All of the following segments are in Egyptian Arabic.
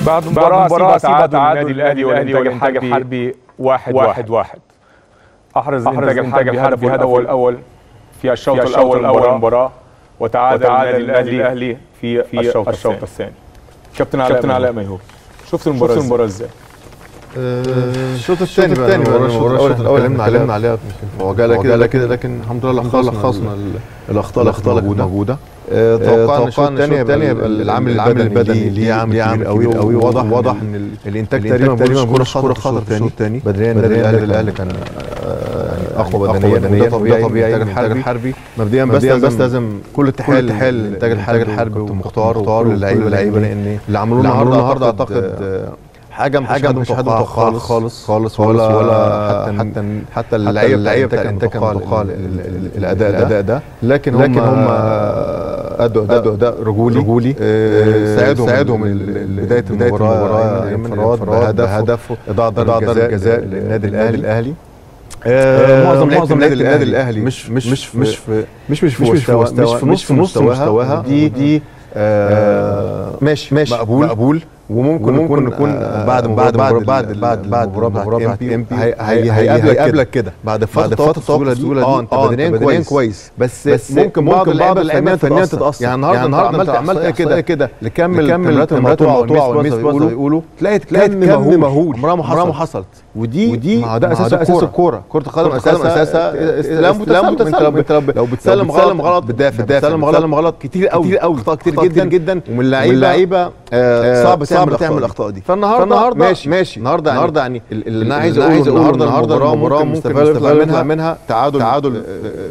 بعد مباراة مباراة تعادل النادي الأهلي والإنتاج الحربي الحربي واحد واحد واحد أحرز الإنتاج الحربي هدفه الأول الأول في الشوط الأول الأول المباراة وتعادل النادي الأهلي في في الشوط الشوط الثاني كابتن علاء كابتن علاء ميهوب شفت المباراة شفت المباراة إزاي؟ الشوط الثاني بقى المباراة الشوط الأول اتكلمنا عليها عليها في عجالة كده كده لكن الحمد لله لخصنا الأخطاء الأخطاء اللي موجودة توقعنا الشوط الثاني الثاني يبقى العامل العامل البدني ليه عامل كبير قوي قوي واضح واضح ان الانتاج تقريبا تقريبا كوره كوره خطر في الشوط الثاني بدنيا النادي الاهلي كان اقوى بدنيا بدنيا طبيعي طبيعي الانتاج الحربي مبدئيا بس بس لازم كل التحيه للانتاج الانتاج الحربي ومختار ومختار واللعيبه اللعيبه لان اللي عملوه النهارده اعتقد حاجه مش حاجه مش حد متوقع خالص خالص خالص ولا ولا حتى حتى اللعيبه اللعيبه بتاع الانتاج كان متوقع الاداء الاداء ده لكن لكن هم ادوا اداء اداء رجولي رجولي ساعدهم ساعدهم بدايه المباراه انفراد بهدف هدف اضاعه ضربه جزاء للنادي الاهلي الاهلي معظم معظم النادي الاهلي الاهلي مش مش مش مش في مش مش في مستوى مش في نص مستواها دي دي ماشي ماشي مقبول مقبول وممكن ممكن نكون بعد بعد بعد بعد بعد بعد المباراه بتاعت ام بي هيقابلك كده بعد فتره الطويله دي اه انت بدنيا كويس كويس بس بس ممكن بعض بعض اللعيبه الفنيه تتاثر يعني النهارده النهارده انت عملت كده كده لكمل تمريرات المقطوعه والميس بيقولوا تلاقي تلاقي كم مهول عمرها ما حصلت ودي ودي ما ده اساس اساس الكوره كره القدم اساسها استلام متسلم لو بتسلم غلط بتدافع بتسلم غلط كتير قوي كتير قوي اخطاء كتير جدا جدا ومن اللعيبه صعب صعب تعمل الاخطاء دي فالنهارده فالنهارده ماشي ماشي النهارده النهارده يعني اللي انا عايز اقوله النهارده النهارده المباراه ممكن يطلع منها منها تعادل تعادل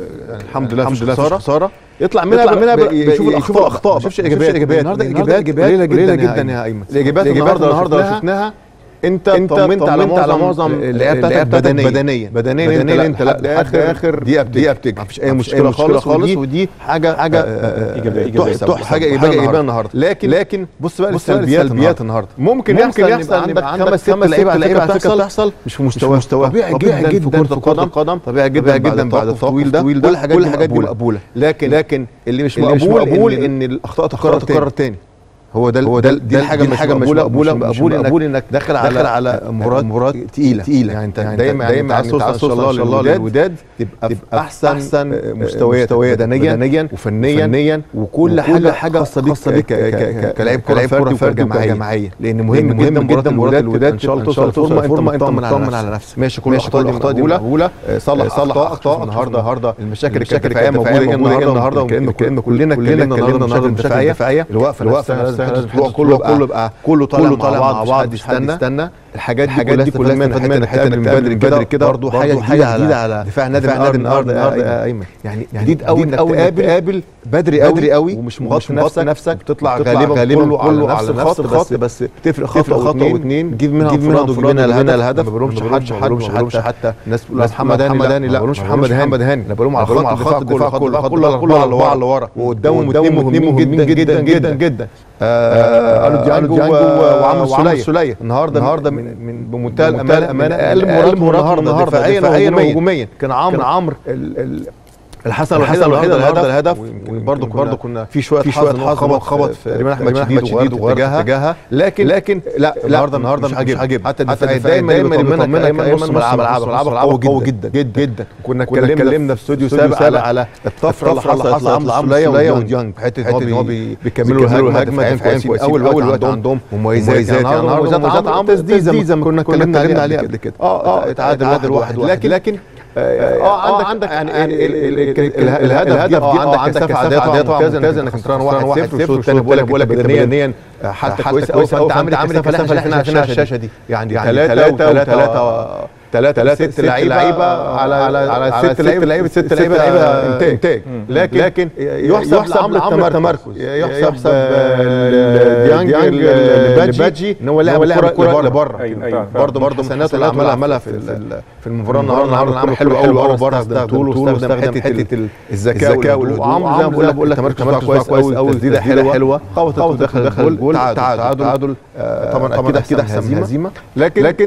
الحمد لله الحمد لله خساره يطلع منها يطلع منها يشوف الاخطاء اخطاء ما يشوفش ايجابيات النهارده ايجابيات قليله جدا يا ايمن الايجابيات النهارده النهارده شفناها انت انت طمنت على معظم اللعيبه بتاعتك بدنيا بدنيا بدنيا بدنيا انت لحد اخر اخر دقيقه دقيقه بتجري مفيش اي مشكله خالص خالص ودي حاجه حاجه ايجابيه تحسب حاجه ايجابيه النهارده لكن لكن بص بقى السلبيات النهارده ممكن يحصل يحصل عندك خمس ست لعيبه لعيبه على فكره تحصل مش في مستوى مستوى طبيعي جدا في كره القدم طبيعي جدا جدا بعد الطويل ده كل الحاجات دي مقبوله لكن لكن اللي مش مقبول ان الاخطاء تكرر تاني هو ده هو ده دي الحاجه مش حاجه مقبوله مقبوله مقبول مقبول انك داخل على داخل على مباراه مباراه تقيله تقيله يعني انت دايما دايما عايز توصل ان شاء الله للوداد تبقى في احسن احسن مستويات بدنيا بدنيا وفنيا فنيا وكل حاجه حاجه خاصه بيك كلاعب كلاعب كره فردي وجماعيه لان مهم مهم جدا مباراه الوداد ان شاء الله توصل فورمه انت مطمن على نفسك ماشي كل الاخطاء دي مقبوله صلح صلح اخطاء النهارده النهارده المشاكل الدفاعيه موجوده النهارده النهارده كلنا كلنا اتكلمنا النهارده المشاكل الدفاعيه الوقفه الوقفه لازم كله كله بقى كله طالع كله طالع مع بعض يستنى يستنى الحاجات دي كلها استفاد منها حته حته من بدري بدري كده برضه حاجه جديده على دفاع النادي النهارده يا ايمن يعني جديد قوي انك تقابل بدري بدري قوي ومش مغطي نفسك نفسك تطلع غالبا غالبا كله على نفس الخط بس تفرق خطوه خطوه واثنين جيب منها انفراد وجيب منها الهدف ما بقولهمش حد ما بقولهمش حتى الناس بتقول محمد هاني محمد هاني لا ما بقولهمش محمد هاني محمد هاني انا بقولهم على خط الدفاع كله كله كله كله اللي ورا اللي ورا وقدامهم اثنين مهمين جدا جدا جدا جدا الو ديانجو وعمرو السوليه النهارده النهارده من بمنتهى الامانه اقل مباراه النهارده دفاعيا وهجوميا كان عمرو عمرو الحسن الوحيد الوحيد الهدف الهدف برضه برضه كنا في شويه في شويه خبط خبط في تقريبا احمد شديد شديد واتجاهها لكن لكن لا النهارده النهارده مش هجيب حتى الدفاع دايما دايما بنطمنك نص ملعب ملعب ملعب قوي جدا جدا جدا كنا اتكلمنا في استوديو سابق على على الطفره اللي حصلت لعمرو السوليه وديانج في حته ان هو بيكملوا الهجمه كويسين اول اول الوقت عندهم مميزات يعني النهارده عمرو تسديد زي ما كنا اتكلمنا عليه قبل كده اه اه اتعادل واحد واحد لكن اه عندك يعني الهدف دي اه عندك كثافه عاديه طبعا ممتازه انك خسران 1 0 والشوط الثاني بقول لك بقول لك بدنيا حتى كويسه قوي فانت عامل عامل الكثافه اللي احنا عشان الشاشه دي يعني ثلاثه وثلاثه ثلاثة ست لعيبة على على على ست لعيبة ست لعيبة انتاج لكن لكن يحسب عمرو التمركز يحسب ديانج لباجي ان هو لاعب الكرة لبره برضه برضه حسناته اللي عملها عملها في في المباراة النهارده النهارده عمل حلو قوي قوي بره استخدم طول واستخدم حتة الذكاء وعمرو زي ما بقول لك بقول لك التمركز كويس قوي قوي تسديدة حلوة حلوة خبطت دخل دخل الجول تعادل تعادل طبعا اكيد اكيد احسن هزيمة لكن لكن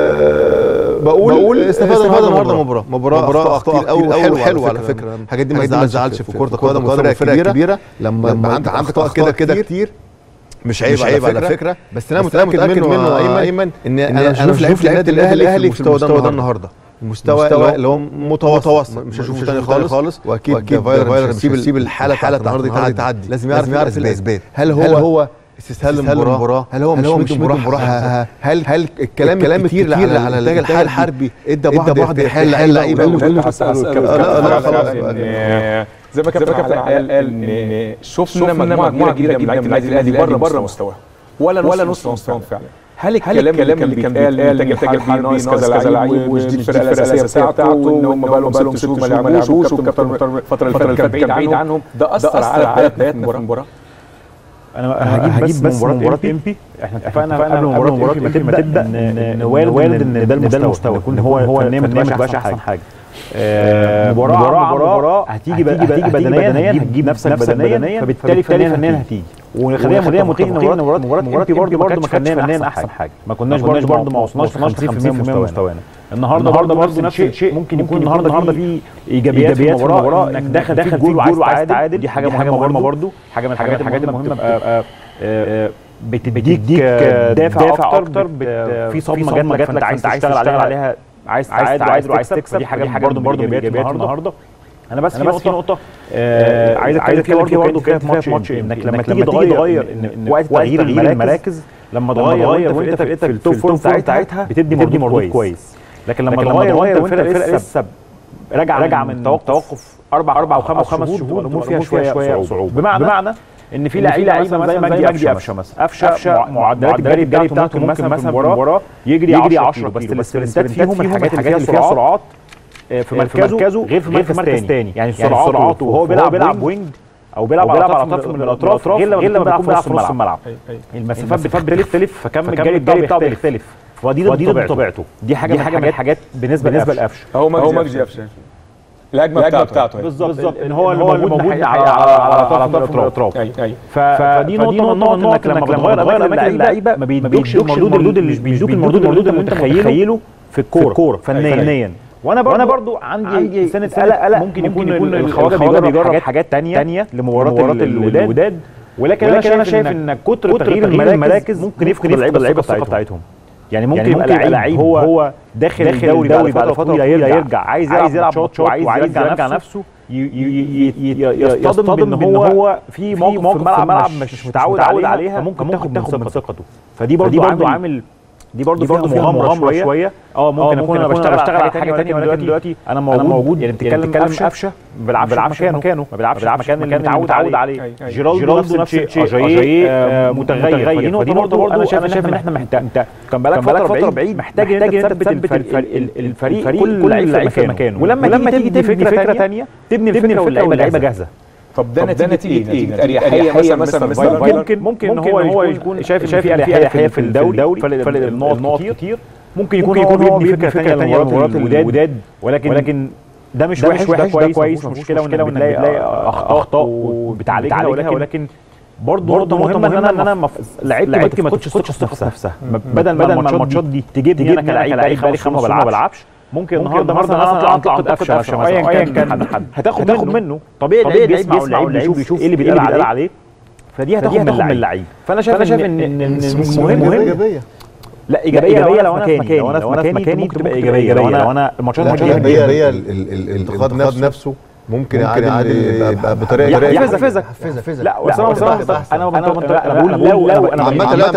بقول بقول استفاد النهارده مباراه مباراه اخطاء قوي حلوه حلوه على فكره الحاجات دي ما تزعلش في كره القدم وفرقه كبيره لما يبقى عندك اخطاء كده كده كتير مش عيب, مش عيب على فكره بس انا متاكد, متأكد منه, منه ايمن, أيمن ان انا اشوف لعيبه لعيبه الاهلي في المستوى ده النهارده المستوى اللي هو متوسط مش هشوفه تاني خالص, خالص واكيد فايلر مش هيسيب الحاله الحاله النهارده تعدي لازم يعرف يعرف الاسباب هل هو هل هو استسهال المباراه هل هو مش مش المباراه هل هل الكلام الكلام كتير على على الانتاج الحربي ادى بعض الحل اللعيبه لا لا خلاص زي ما كابتن قال ان شفنا مجموعه كبيره جدا من النادي الاهلي بره بره مستواه ولا ولا نص مستواهم فعلا هل الكلام اللي كان بيتقال الانتاج الحربي ناقص كذا لعيب ومش دي الفرقه الاساسيه بتاعته وان هم بقى لهم ست شهور ما لعبوش والكابتن الفتره اللي فاتت كان بعيد عنهم ده اثر على بدايتنا في المباراه انا هجيب بس من مباراه امبي احنا اتفقنا قبل مباراه امبي ما تبدا ان وارد ان ده المستوى يكون هو هو فنيا ما تبقاش احسن حاجه مباراه مباراه مباراه هتيجي هتيجي بدنيا هتجيب نفسك بدنيا فبالتالي فنيا هتيجي وخلينا خلينا متفقين ان مباراه مباراه امبي برضه برضه ما كانش فنيا احسن حاجه ما كناش برضه برضه ما وصلناش 50% من مستوانا النهارده برضه برضه نفس الشيء ممكن يكون النهارده في ايجابيات في المباراه انك داخل داخل في جول وعايز تعادل دي حاجه مهمه برضه حاجه من الحاجات الحاجات المهمه بتديك دافع اكتر في صدمه جات لك فانت عايز تشتغل عليها عايز تعادل وعايز تكسب دي حاجه برضه برضه من الايجابيات النهارده انا بس انا بس في نقطه آه عايز اتكلم فيها برضه برضه كده في ماتش انك لما تيجي تغير ان وقت تغيير المراكز لما تغير وانت فرقتك في التوب فورم بتاعتها بتدي مردود كويس لكن لما تغير وانت الفرقه لسه راجعه راجعه من توقف اربع اربع وخمس خمس شهور الامور فيها شويه شويه صعوبه بمعنى بمعنى ان في لعيبه مثلا زي مجدي قفشه مثلا قفشه معدلات الجري بتاعته ممكن مثلا في المباراه يجري 10 بس السبرنتات فيهم الحاجات اللي فيها سرعات في مركزه غير في مركز تاني يعني سرعاته وهو بيلعب وينج او بيلعب على طرف من الاطراف غير لما بيكون بيلعب في نص الملعب المسافات بتختلف فكم الجري بتاعه بيختلف ودي ضد طبيعته دي حاجه من الحاجات حاجات بالنسبه بالنسبه لقفشه هو مجدي قفشه الهجمه بتاعته بالظبط بالظبط ان هو اللي موجود على على على طرف الاطراف فدي نقطه من النقط انك لما بتغير اماكن اللعيبه ما بيدوكش المردود اللي مش بيدوك المردود اللي انت متخيله في الكوره فنيا وانا برضو, وانا برضو عندي, عندي سنه قلق قلق ممكن يكون يكون الخواجه بيجرب حاجات, حاجات تانية, تانية لمباراه الوداد ولكن, ولكن انا شايف ان كتر تغيير المراكز ممكن يفقد اللعيبه الثقه بتاعتهم يعني ممكن يبقى يعني لعيب هو هو داخل, داخل الدوري, الدوري بعد فتره طويله يرجع عايز يلعب يلعب ماتش وعايز يرجع نفسه يصطدم ان هو في موقف في الملعب مش متعود عليها فممكن تاخد من ثقته فدي برضه عامل دي برضه برضه فيها مغامره شويه اه ممكن اكون انا بشتغل بشتغل على حاجه ثانيه ولكن دلوقتي انا موجود, موجود يعني بتتكلم قفشه ما بيلعبش مكانه ما بيلعبش مكان اللي متعود عليه جيرالدو نفس الشيء اجاييه متغير فدي نقطه برضه انا شايف ان احنا محتاج انت كان بقالك فتره بعيد محتاج ان انت تثبت الفريق كل لعيب في مكانه ولما تيجي تبني فكره ثانيه تبني الفكره واللعيبه جاهزه طب ده نتيجه ايه؟ اريحيه مثلا مثلا ممكن ممكن ان هو يكون شايف شايف في اريحيه في الدوري فرق النقط كتير ممكن يكون يكون هو بيبني فكره ثانيه لمباراه الوداد ولكن ولكن ده مش وحش ده كويس كويس مش مشكله وانك بتلاقي اخطاء وبتعالجها ولكن برضه نقطه مهمه ان انا ان انا لعيبتي ما تفقدش الثقه نفسها بدل بدل ما الماتشات دي تجيبني انا كلاعب بقالي خمس سنين ما بلعبش ممكن النهارده مثلا اطلع انتقد قفشه قفشه ايا كان حد هتاخد منه, منه طبيعي اللعيب بيسمع واللعيب بيشوف ايه اللي بيتقال عليه فدي هتاخد من اللعيب فانا شايف شايف ان ان مهم ايجابيه لا ايجابيه, إيجابية لو انا في مكاني لو انا في مكاني ممكن تبقى ايجابيه لو انا لو انا الماتشات ايجابيه هي الانتقاد نفسه ممكن عادي يبقى بطريقه يحفزك يحفزك يحفزك لا بس انا انا انا بقول لو لو انا عامه لا لا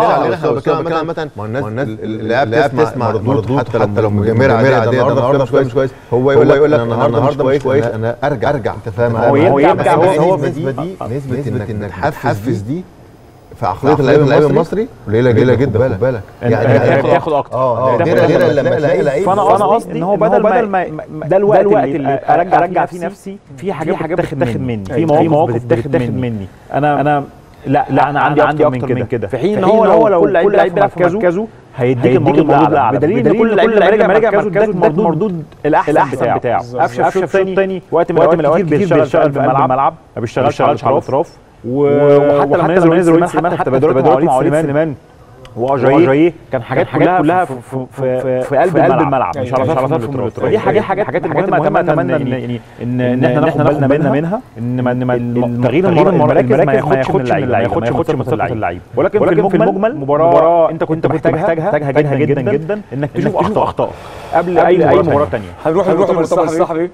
بتكلم عامه ما الناس اللاعب بتسمع مردود حتى حتى لو مجامير عاديه النهارده مش كويس كويس هو يقول لك يقول لك انا النهارده مش كويس انا ارجع ارجع انت فاهم هو يرجع بس هو النسبه دي نسبه انك تحفز دي في عقليه اللعيب المصري قليله جدا جدا خد بالك يعني بتاخد اكتر اه غير غير لما تلاقي لعيب فانا قصدي ان هو بدل ما ده الوقت اللي ارجع ارجع فيه نفسي في حاجات بتتاخد مني في مواقف بتتاخد مني انا انا لا لا انا عندي عندي اكتر من كده في حين ان هو لو لو كل لعيب بيلعب في مركزه هيديك المردود الاعلى بدليل ان كل لعيب لما رجع مركزه اداك المردود الاحسن بتاعه قفشه في الشوط الثاني وقت من الاوقات كتير بيشتغل في الملعب ما بيشتغلش على الاطراف وحتى لما نزل نزل حتى تبادلات مع وليد سليمان واجاييه كان حاجات كلها كلها في, في, في, في قلب الملعب مش على طرف الاطراف دي حاجات حاجات حاجات مهمه اتمنى ان يعني ان ان احنا ناخد بالنا منها ان ان تغيير المراكز ما ياخدش من اللعيبه ما ياخدش من ثقه اللعيبه ولكن في المجمل مباراه انت كنت محتاجها محتاجها جدا جدا جدا انك تشوف اخطاء قبل اي اي مباراه ثانيه هنروح نروح المؤتمر الصحفي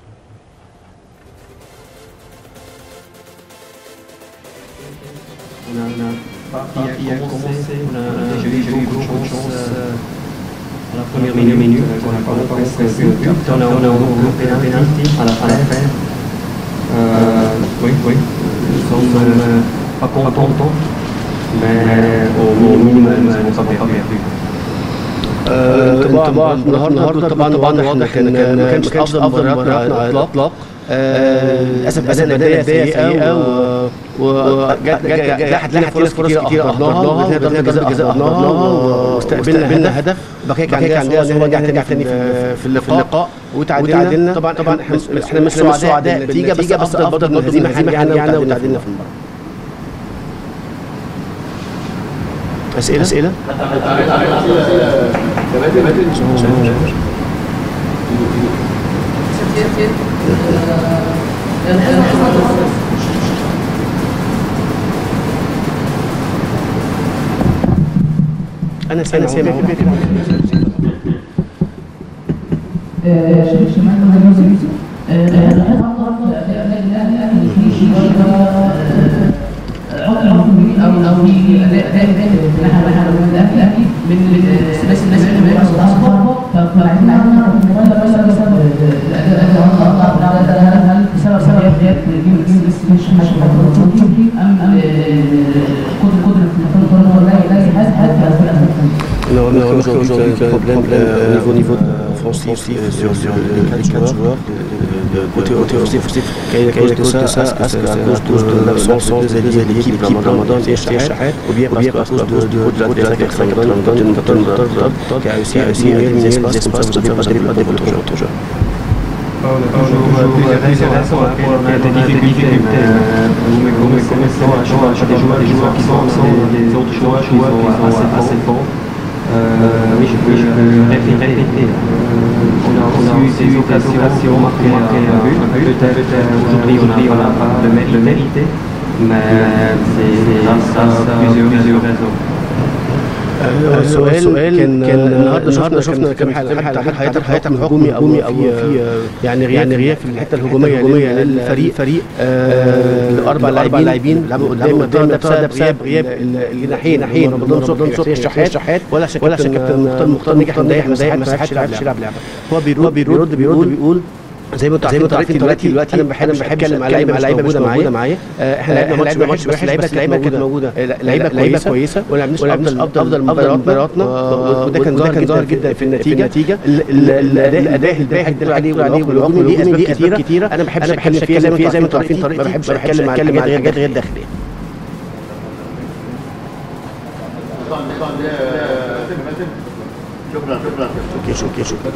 on a, on a parti a commencé, on a, j'ai eu beaucoup de chance à la première minute, minute on n'a pas presque vu, on a, on a un pénalty à la fin. Euh, oui, oui, nous sommes euh, pas contents, mais au minimum, on s'en pas perdu. طبعا النهارده طبعا طبعا واضح ان ما كانش افضل مبارياتنا على الاطلاق للاسف بدانا بدايه سيئه وجات لنا فرص كتير اخطرناها ضربه جزاء جزاء اخطرناها واستقبلنا هدف بقى كان عندنا ان هو نرجع تاني في اللقاء وتعادلنا طبعا طبعا احنا مش سعداء بالنتيجه بس افضل برضه من الهزيمه احنا رجعنا وتعادلنا في المباراه اسئله اسئله انا سامع سامع شمال محمد يوسف لاحظت افضل اداء النادي الاهلي في شويه عقم او او في اداء اداء نحن نحن الاهلي من بس الناس اللي بيلعبوا الاصفر فعايزين نعرف الموبايل مثلا بسبب الاداء هل بسبب سبب غياب جيم جيم بس مش مش ام ام قدره قدره في المكان هو لا لا جهاز حتى في الاسباب Non, non, aujourd'hui, il y a un problème euh, au niveau, niveau offensif euh, sur, sur les quatre joueurs. Côté offensif, quelle est la cause de ça Est-ce que c'est à cause de l'absence de deux l'équipe Ramadan et Shahed ou bien parce que du haut de l'attaque Ramadan qui a réussi à éliminer les espaces comme ça vous n'avez pas développé votre jeu On a toujours plusieurs raisons pour on a des difficultés, mais nous connaissons à jouer des joueurs, des joueurs qui sont des autres joueurs qui sont assez forts. Euh, oui, je peux, je peux répéter. Euh, on a, on a eu des occasions marqué, marqué un but. Peut-être aujourd'hui on n'a pas le mérité, mais c'est grâce à plusieurs, plusieurs raisons. السؤال كان كان النهارده شفنا شفنا كم حاله حياتك حياتك هجومي او في يعني غياب يعني غياب في الحته الهجوميه الهجوميه للفريق فريق الاربع لاعبين لاعبين لعبوا قدام قدام ده بسبب غياب غياب الجناحين ناحيين رمضان صبحي حسين الشحات ولا شك ولا شك كابتن مختار مختار نجح نضيع مساحات مساحات يلعب لعبه هو بيرد بيرد بيرد بيقول زي ما انتوا عارفين طريقتي دلوقتي دلوقتي انا بحب بحب اتكلم على لعيبه لعيبه موجوده معايا معايا احنا لعبنا ماتش وحش بس لعيبه لعيبه كانت موجوده لعيبه لعيبه كويسه وما لعبناش افضل افضل مبارياتنا وده كان ظاهر ظاهر جدا في النتيجه النتيجه الاداء الاداء الباهت اللي عليه والهجوم دي اسباب كتيره كتيره انا بحب اتكلم فيها زي ما انتوا عارفين طريقتي ما بحبش اتكلم على حاجات غير داخليه شكرا شكرا اوكي شكرا شكرا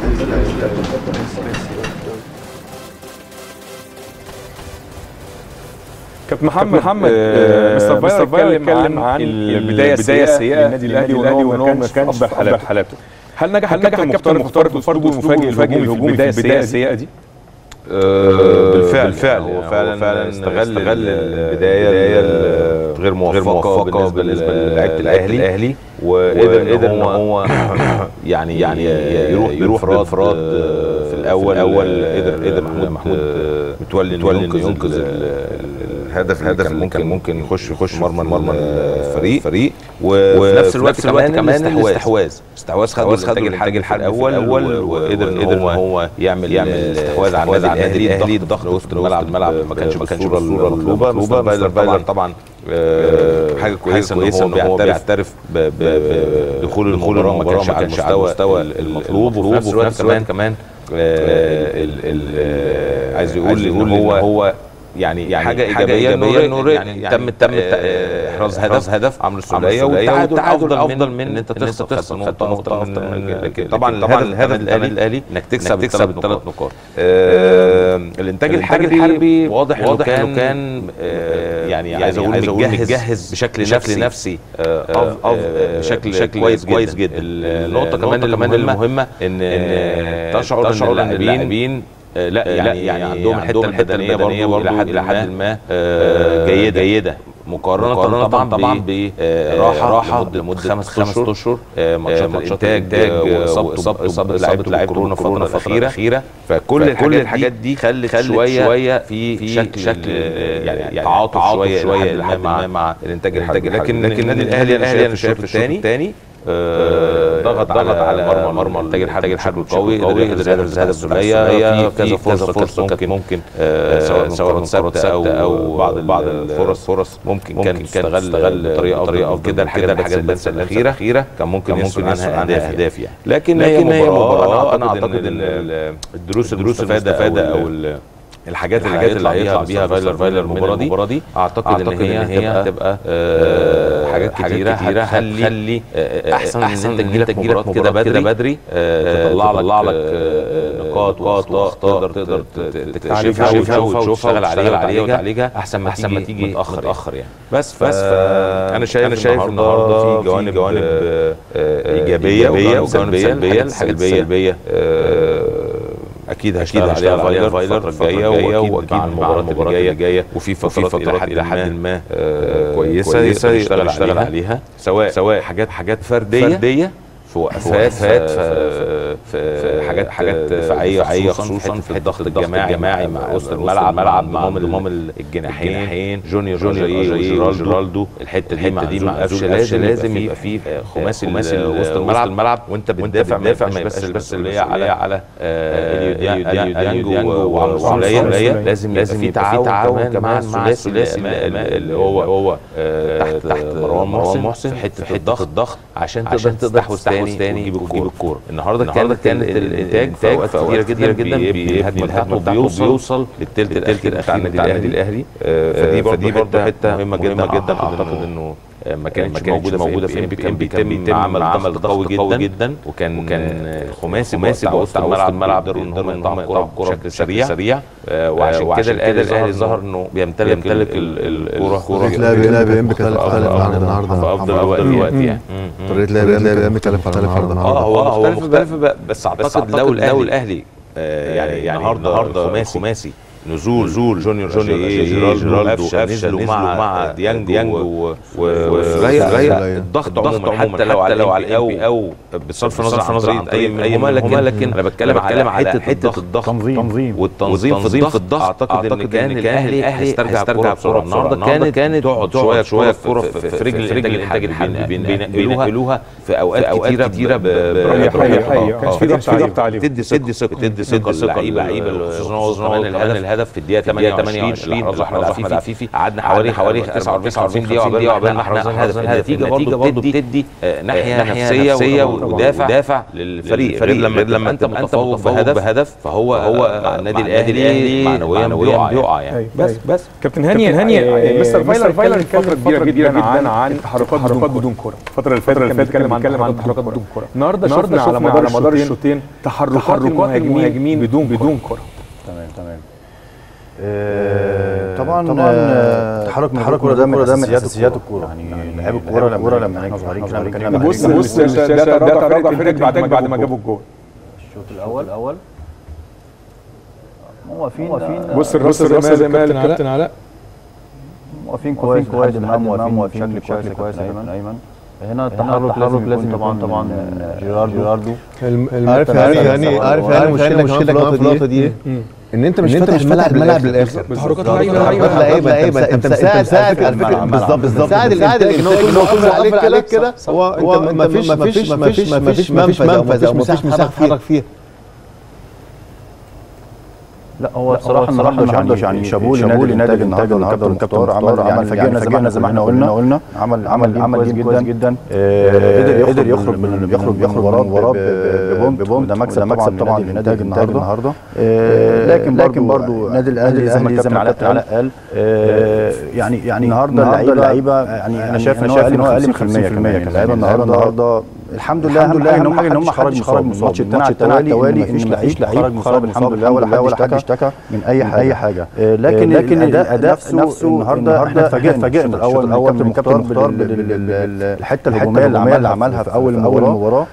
كابتن محمد محمد مستر فاير اتكلم عن البدايه السيئه للنادي الاهلي وان هو ما كانش افضل حالاته هل نجح هل نجح الكابتن مختار في الفرد المفاجئ الهجومي في البدايه السيئه دي؟ بالفعل بالفعل هو فعلا فعلا استغل البدايه غير موفقه بالنسبه للاعيبه الاهلي الاهلي وقدر قدر ان هو يعني يعني يروح يروح بانفراد في الاول اول قدر قدر محمود محمود متولي متولي ينقذ الهدف الهدف اللي ممكن ممكن يخش يخش مرمى مرمى الفريق فريق وفي نفس الوقت كمان كمان الاستحواذ استحواذ خد خد الانتاج الحربي الاول وقدر ان هو يعمل يعمل استحواذ على النادي الاهلي الضغط وسط الملعب الملعب ما كانش بالصوره المطلوبه مستر بايلر طبعا طبعا حاجه كويسه ان هو بيعترف بدخول المباراه ما كانش على المستوى المطلوب وفي نفس الوقت كمان كمان عايز يقول ان هو هو يعني يعني حاجه ايجابيه انه يعني تم تم احراز هدف هدف عمرو السوليه والتعادل افضل من ان انت تخسر تخسر نقطه نقطه من طبعا طبعا الهدف الاهلي الاهلي انك تكسب تكسب الثلاث نقاط الانتاج الحربي واضح واضح انه كان يعني عايز اقول متجهز بشكل نفسي نفسي بشكل كويس كويس جدا النقطه كمان كمان المهمه ان تشعر ان اللاعبين لا يعني يعني عندهم الحته البدنيه برضه الى حد الى حد ما جيده جيده مقارنه طبعا طبعا براحه راحه لمده خمس خمس اشهر ماتشات انتاج واصابه اصابه لعيبه كورونا في الفتره الاخيره فكل كل الحاجات دي خلت شويه في شكل شكل يعني تعاطف شويه شويه مع مع الانتاج الحربي لكن لكن النادي الاهلي انا شايف الشوط الثاني ضغط على على مرمى مرمى الانتاج الحربي الحربي القوي قدر يحرز هدف السوليه هي كذا فرصه فرصه ممكن ممكن سواء سواء ثابته او او بعض بعض الفرص فرص ممكن كان تستغل بطريقه بطريقه افضل كده الحاجات الحاجات بس الاخيره الاخيره كان ممكن ممكن عنها اهداف يعني لكن لكن هي مباراه انا اعتقد ان الدروس الدروس المستفاده او الحاجات الحاجات اللي هيطلع بيها فايلر فايلر المباراه دي المباراه دي اعتقد, أعتقد ان هي, هي هتبقى آه حاجات كتيره كتيره هتخلي احسن احسن ان انت تجيلك كده بدري بدري تطلع لك تطلع لك نقاط واخطاء تقدر تقدر تكتشفها وتشوفها وتشتغل عليها وتعالجها احسن ما احسن ما تيجي متاخر متاخر يعني بس بس انا شايف انا شايف النهارده في جوانب جوانب ايجابيه وجوانب سلبيه الحاجات السلبيه اكيد هشتغل عليها فايلر فايلر الجايه واكيد مع المباراه الجايه جايه وفي فترات الى حد الى حد ما كويسه يشتغل يشتغل عليها سواء سواء حاجات حاجات فرديه فرديه في وقفات في, في حاجات حاجات دفاعيه خصوصا في الضغط الجماعي الجماعي مع وسط الملعب ملعب مع انضمام الجناحين جونيور جونيور جيرالدو الحته دي الحته دي مع قفشه لازم لازم يبقى في خماسي خماسي وسط الملعب الملعب وانت بتدافع ما يبقاش بس بس اللي على على اليو ديانجو وعمرو السوليه لازم لازم في تعاون كمان مع الثلاثي اللي هو هو تحت تحت مروان محسن في حته الضغط عشان تقدر تستحوذ تاني تاني وتجيب الكوره النهارده كانت كانت الانتاج في اوقات كتيره جدا جدا بيهاجم الهجمه وبيوصل للثلث الاخير بتاع النادي الاهلي فدي برضه برضه حته مهمه جدا جدا اعتقد انه ما كانتش موجوده موجوده في امبي كان بيتم عمل عمل قوي جدا جدا وكان وكان الخماسي ماسك وسط الملعب الملعب قدروا ان هم يقطعوا الكوره بشكل سريع سريع وعشان كده الاهلي ظهر انه بيمتلك يمتلك الكوره طريقه لعب امبي كانت مختلفه عن النهارده في افضل الوقت يعني طريقه لعب امبي كانت مختلفه عن النهارده اه هو مختلف بس اعتقد لو الاهلي يعني يعني النهارده خماسي نزول نزول جونيور جونيور جيرالدو نزلوا مع مع ديانج ديانج وفريا الضغط عموما حتى لو حتى لو على الانبي او بصرف النظر عن طريقه اي منهما لكن لكن انا بتكلم على حته حته الضغط تنظيم والتنظيم في الضغط اعتقد ان كان الاهلي هيسترجع الكوره بسرعه النهارده كانت كانت تقعد شويه شويه الكوره في رجل الانتاج الحربي بينقلوها في اوقات كتيره كانش في ضغط عليهم تدي تدي ثقه تدي ثقه للعيبه خصوصا كمان الهدف الهدف في الدقيقه 28 اللي احرز احمد عفيفي قعدنا حوالي حوالي 49 دقيقه عقبال عقبال ما احرزنا الهدف النتيجه برضه بتدي ناحيه نفسيه ودافع دافع للفريق لما لما انت متفوق بهدف بهدف فهو هو مع النادي الاهلي معنويا بيقع يعني بس بس كابتن هاني هاني مستر فايلر فايلر فتره كبيره جدا عن عن تحركات بدون كره الفتره اللي فاتت كان بيتكلم عن تحركات بدون كره النهارده شفنا على مدار الشوطين تحركات المهاجمين بدون بدون كره تمام تمام آه طبعا طبعا تحرك من الكوره ده من اساسيات الكوره يعني لعيب الكوره لما لما احنا صغيرين كنا بنتكلم بص بص ده ده تراجع فريق بعد بعد ما جابوا الجول الشوط الاول الاول واقفين بص الراس زي ما قال الكابتن علاء واقفين كويس كويس لحد واقفين بشكل كويس كويس ايمن ايمن هنا التحرك لازم لازم طبعا طبعا جيراردو جيراردو عارف يعني عارف يعني مشكله مشكله كمان في النقطه دي ان انت مش فاتح الملعب الملعب للاخر تحركات تحركات لعيبه انت انت مساعد مساعد على فكره بالظبط بالظبط مساعد الانتاج ان هو كله عليك كده هو انت ما فيش ما فيش ما فيش ما فيش منفذ او ما فيش مساحه تتحرك فيها لا هو بصراحه النهارده يعني, يعني شابوه لنادي الانتاج النهارده النهارده والكابتن مختار عمل يعني فاجئنا زي ما احنا قلنا قلنا عمل عمل عمل كويس جدا جدا قدر يخرج يخرج من يخرج يخرج من المباراه ببونت ده مكسب مكسب طبعا لنادي الانتاج النهارده لكن لكن برضه نادي الاهلي زي ما الكابتن علاء قال يعني يعني النهارده اللعيبه يعني انا شايف ان هو اقل من 50% كمان اللعيبه النهارده الحمد لله الحمد لله اهم حاجه ان هم خرج خرج من الماتش الماتش التوالي ان مفيش لعيب خرج الحمد لله ولا ولا حد اشتكى من اي حاجه اي حاجه لكن لكن الاداء نفسه النهارده احنا اتفاجئنا اتفاجئنا الاول الاول من كابتن مختار الحته الهجوميه اللي عملها في اول المباراه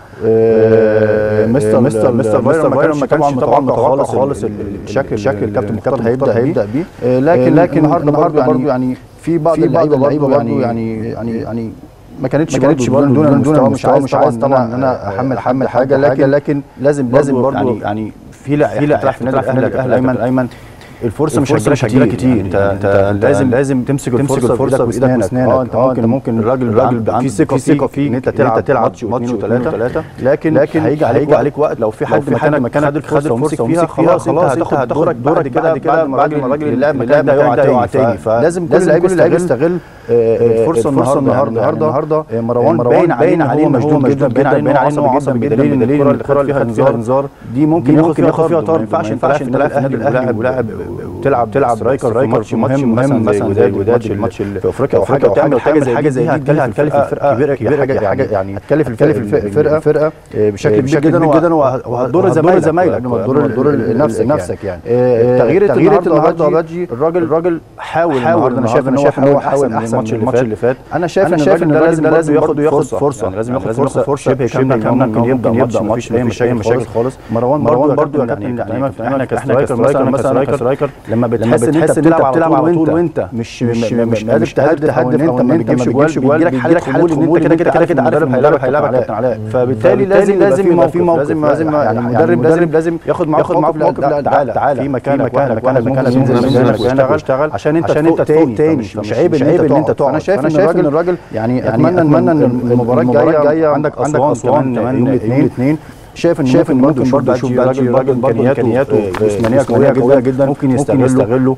مستر مستر مستر فايرون ما كانش طبعا متوقع خالص الشكل الشكل الكابتن مختار هيبدا هيبدا بيه لكن لكن النهارده برضه يعني في بعض اللعيبه برضه يعني يعني يعني ما كانتش ما كانتش برضه دون دون مش عايز مش عايز طبعا ان انا احمل احمل حاجه لكن لكن لازم لازم برضه يعني, يعني في لاعب في نادي الاهلي ايمن ايمن الفرصه مش هتجيلك كتير, كتير. انت انت لازم لازم تمسك الفرصه بايدك واسنانك اه انت ممكن ممكن الراجل الراجل في ثقه ثقه فيك ان انت تلعب تلعب ماتش ماتش وثلاثه لكن لكن هيجي عليك عليك وقت لو في حد مكانك مكانك خد الفرصه ومسك فيها خلاص انت هتاخد دورك بعد كده بعد ما الراجل اللي مكانك ده يقع تاني فلازم كل لعيب يستغل الفرصه النهارده النهارده مروان باين باين عليه مشدود جدا باين عليه عصبي جدا بدليل ان الكره اللي خد فيها انذار دي ممكن ياخد فيها طرد ما ينفعش انت تلعب في النادي الاهلي ولاعب تلعب تلعب رايكر في ماتش مهم مهم مثلا زي وداد الماتش في افريقيا او حاجه وتعمل حاجه حاجه زي دي هتكلف الفرقه كبيره كبيره حاجه يعني هتكلف الفرقه الفرقه بشكل كبير جدا جدا وهتضر زمايلك قبل ما تضر تضر نفسك نفسك يعني تغيير تغيير النهارده بادجي الراجل الراجل حاول حاول انا شايف ان هو حاول احسن احسن من الماتش اللي فات انا شايف انا شايف ان ده لازم لازم ياخد ياخد فرصه يعني لازم ياخد فرصه فرصه شبه كامله ممكن يبدا ماتش مفيش اي مشاكل مشاكل خالص مروان مروان برضو يعني احنا كسترايكر مثلا مثلا كسترايكر لما بتحس ان انت بتلعب بتلعب على طول وانت مش مش مش قادر تهدف تهدف او ان انت ما بتجيبش جوال بيجي لك حاله خمول ان انت كده كده كده كده عارف هيلعبك هيلعبك كابتن علاء فبالتالي لازم لازم يبقى في موقف لازم لازم يعني المدرب لازم لازم ياخد معاك ياخد معاك موقف لا تعالى تعالى في مكانك مكانك مكانك مكانك انزل واشتغل عشان انت عشان انت تفوق تاني مش عيب ان انت تقع انا شايف ان الراجل الراجل يعني اتمنى اتمنى ان المباراه الجايه عندك عندك اسوان كمان يوم الاثنين شايف ان شايف ان ممكن برضه يشوف راجل راجل برضه امكانياته جسمانيه قويه قويه جدا ممكن يستغله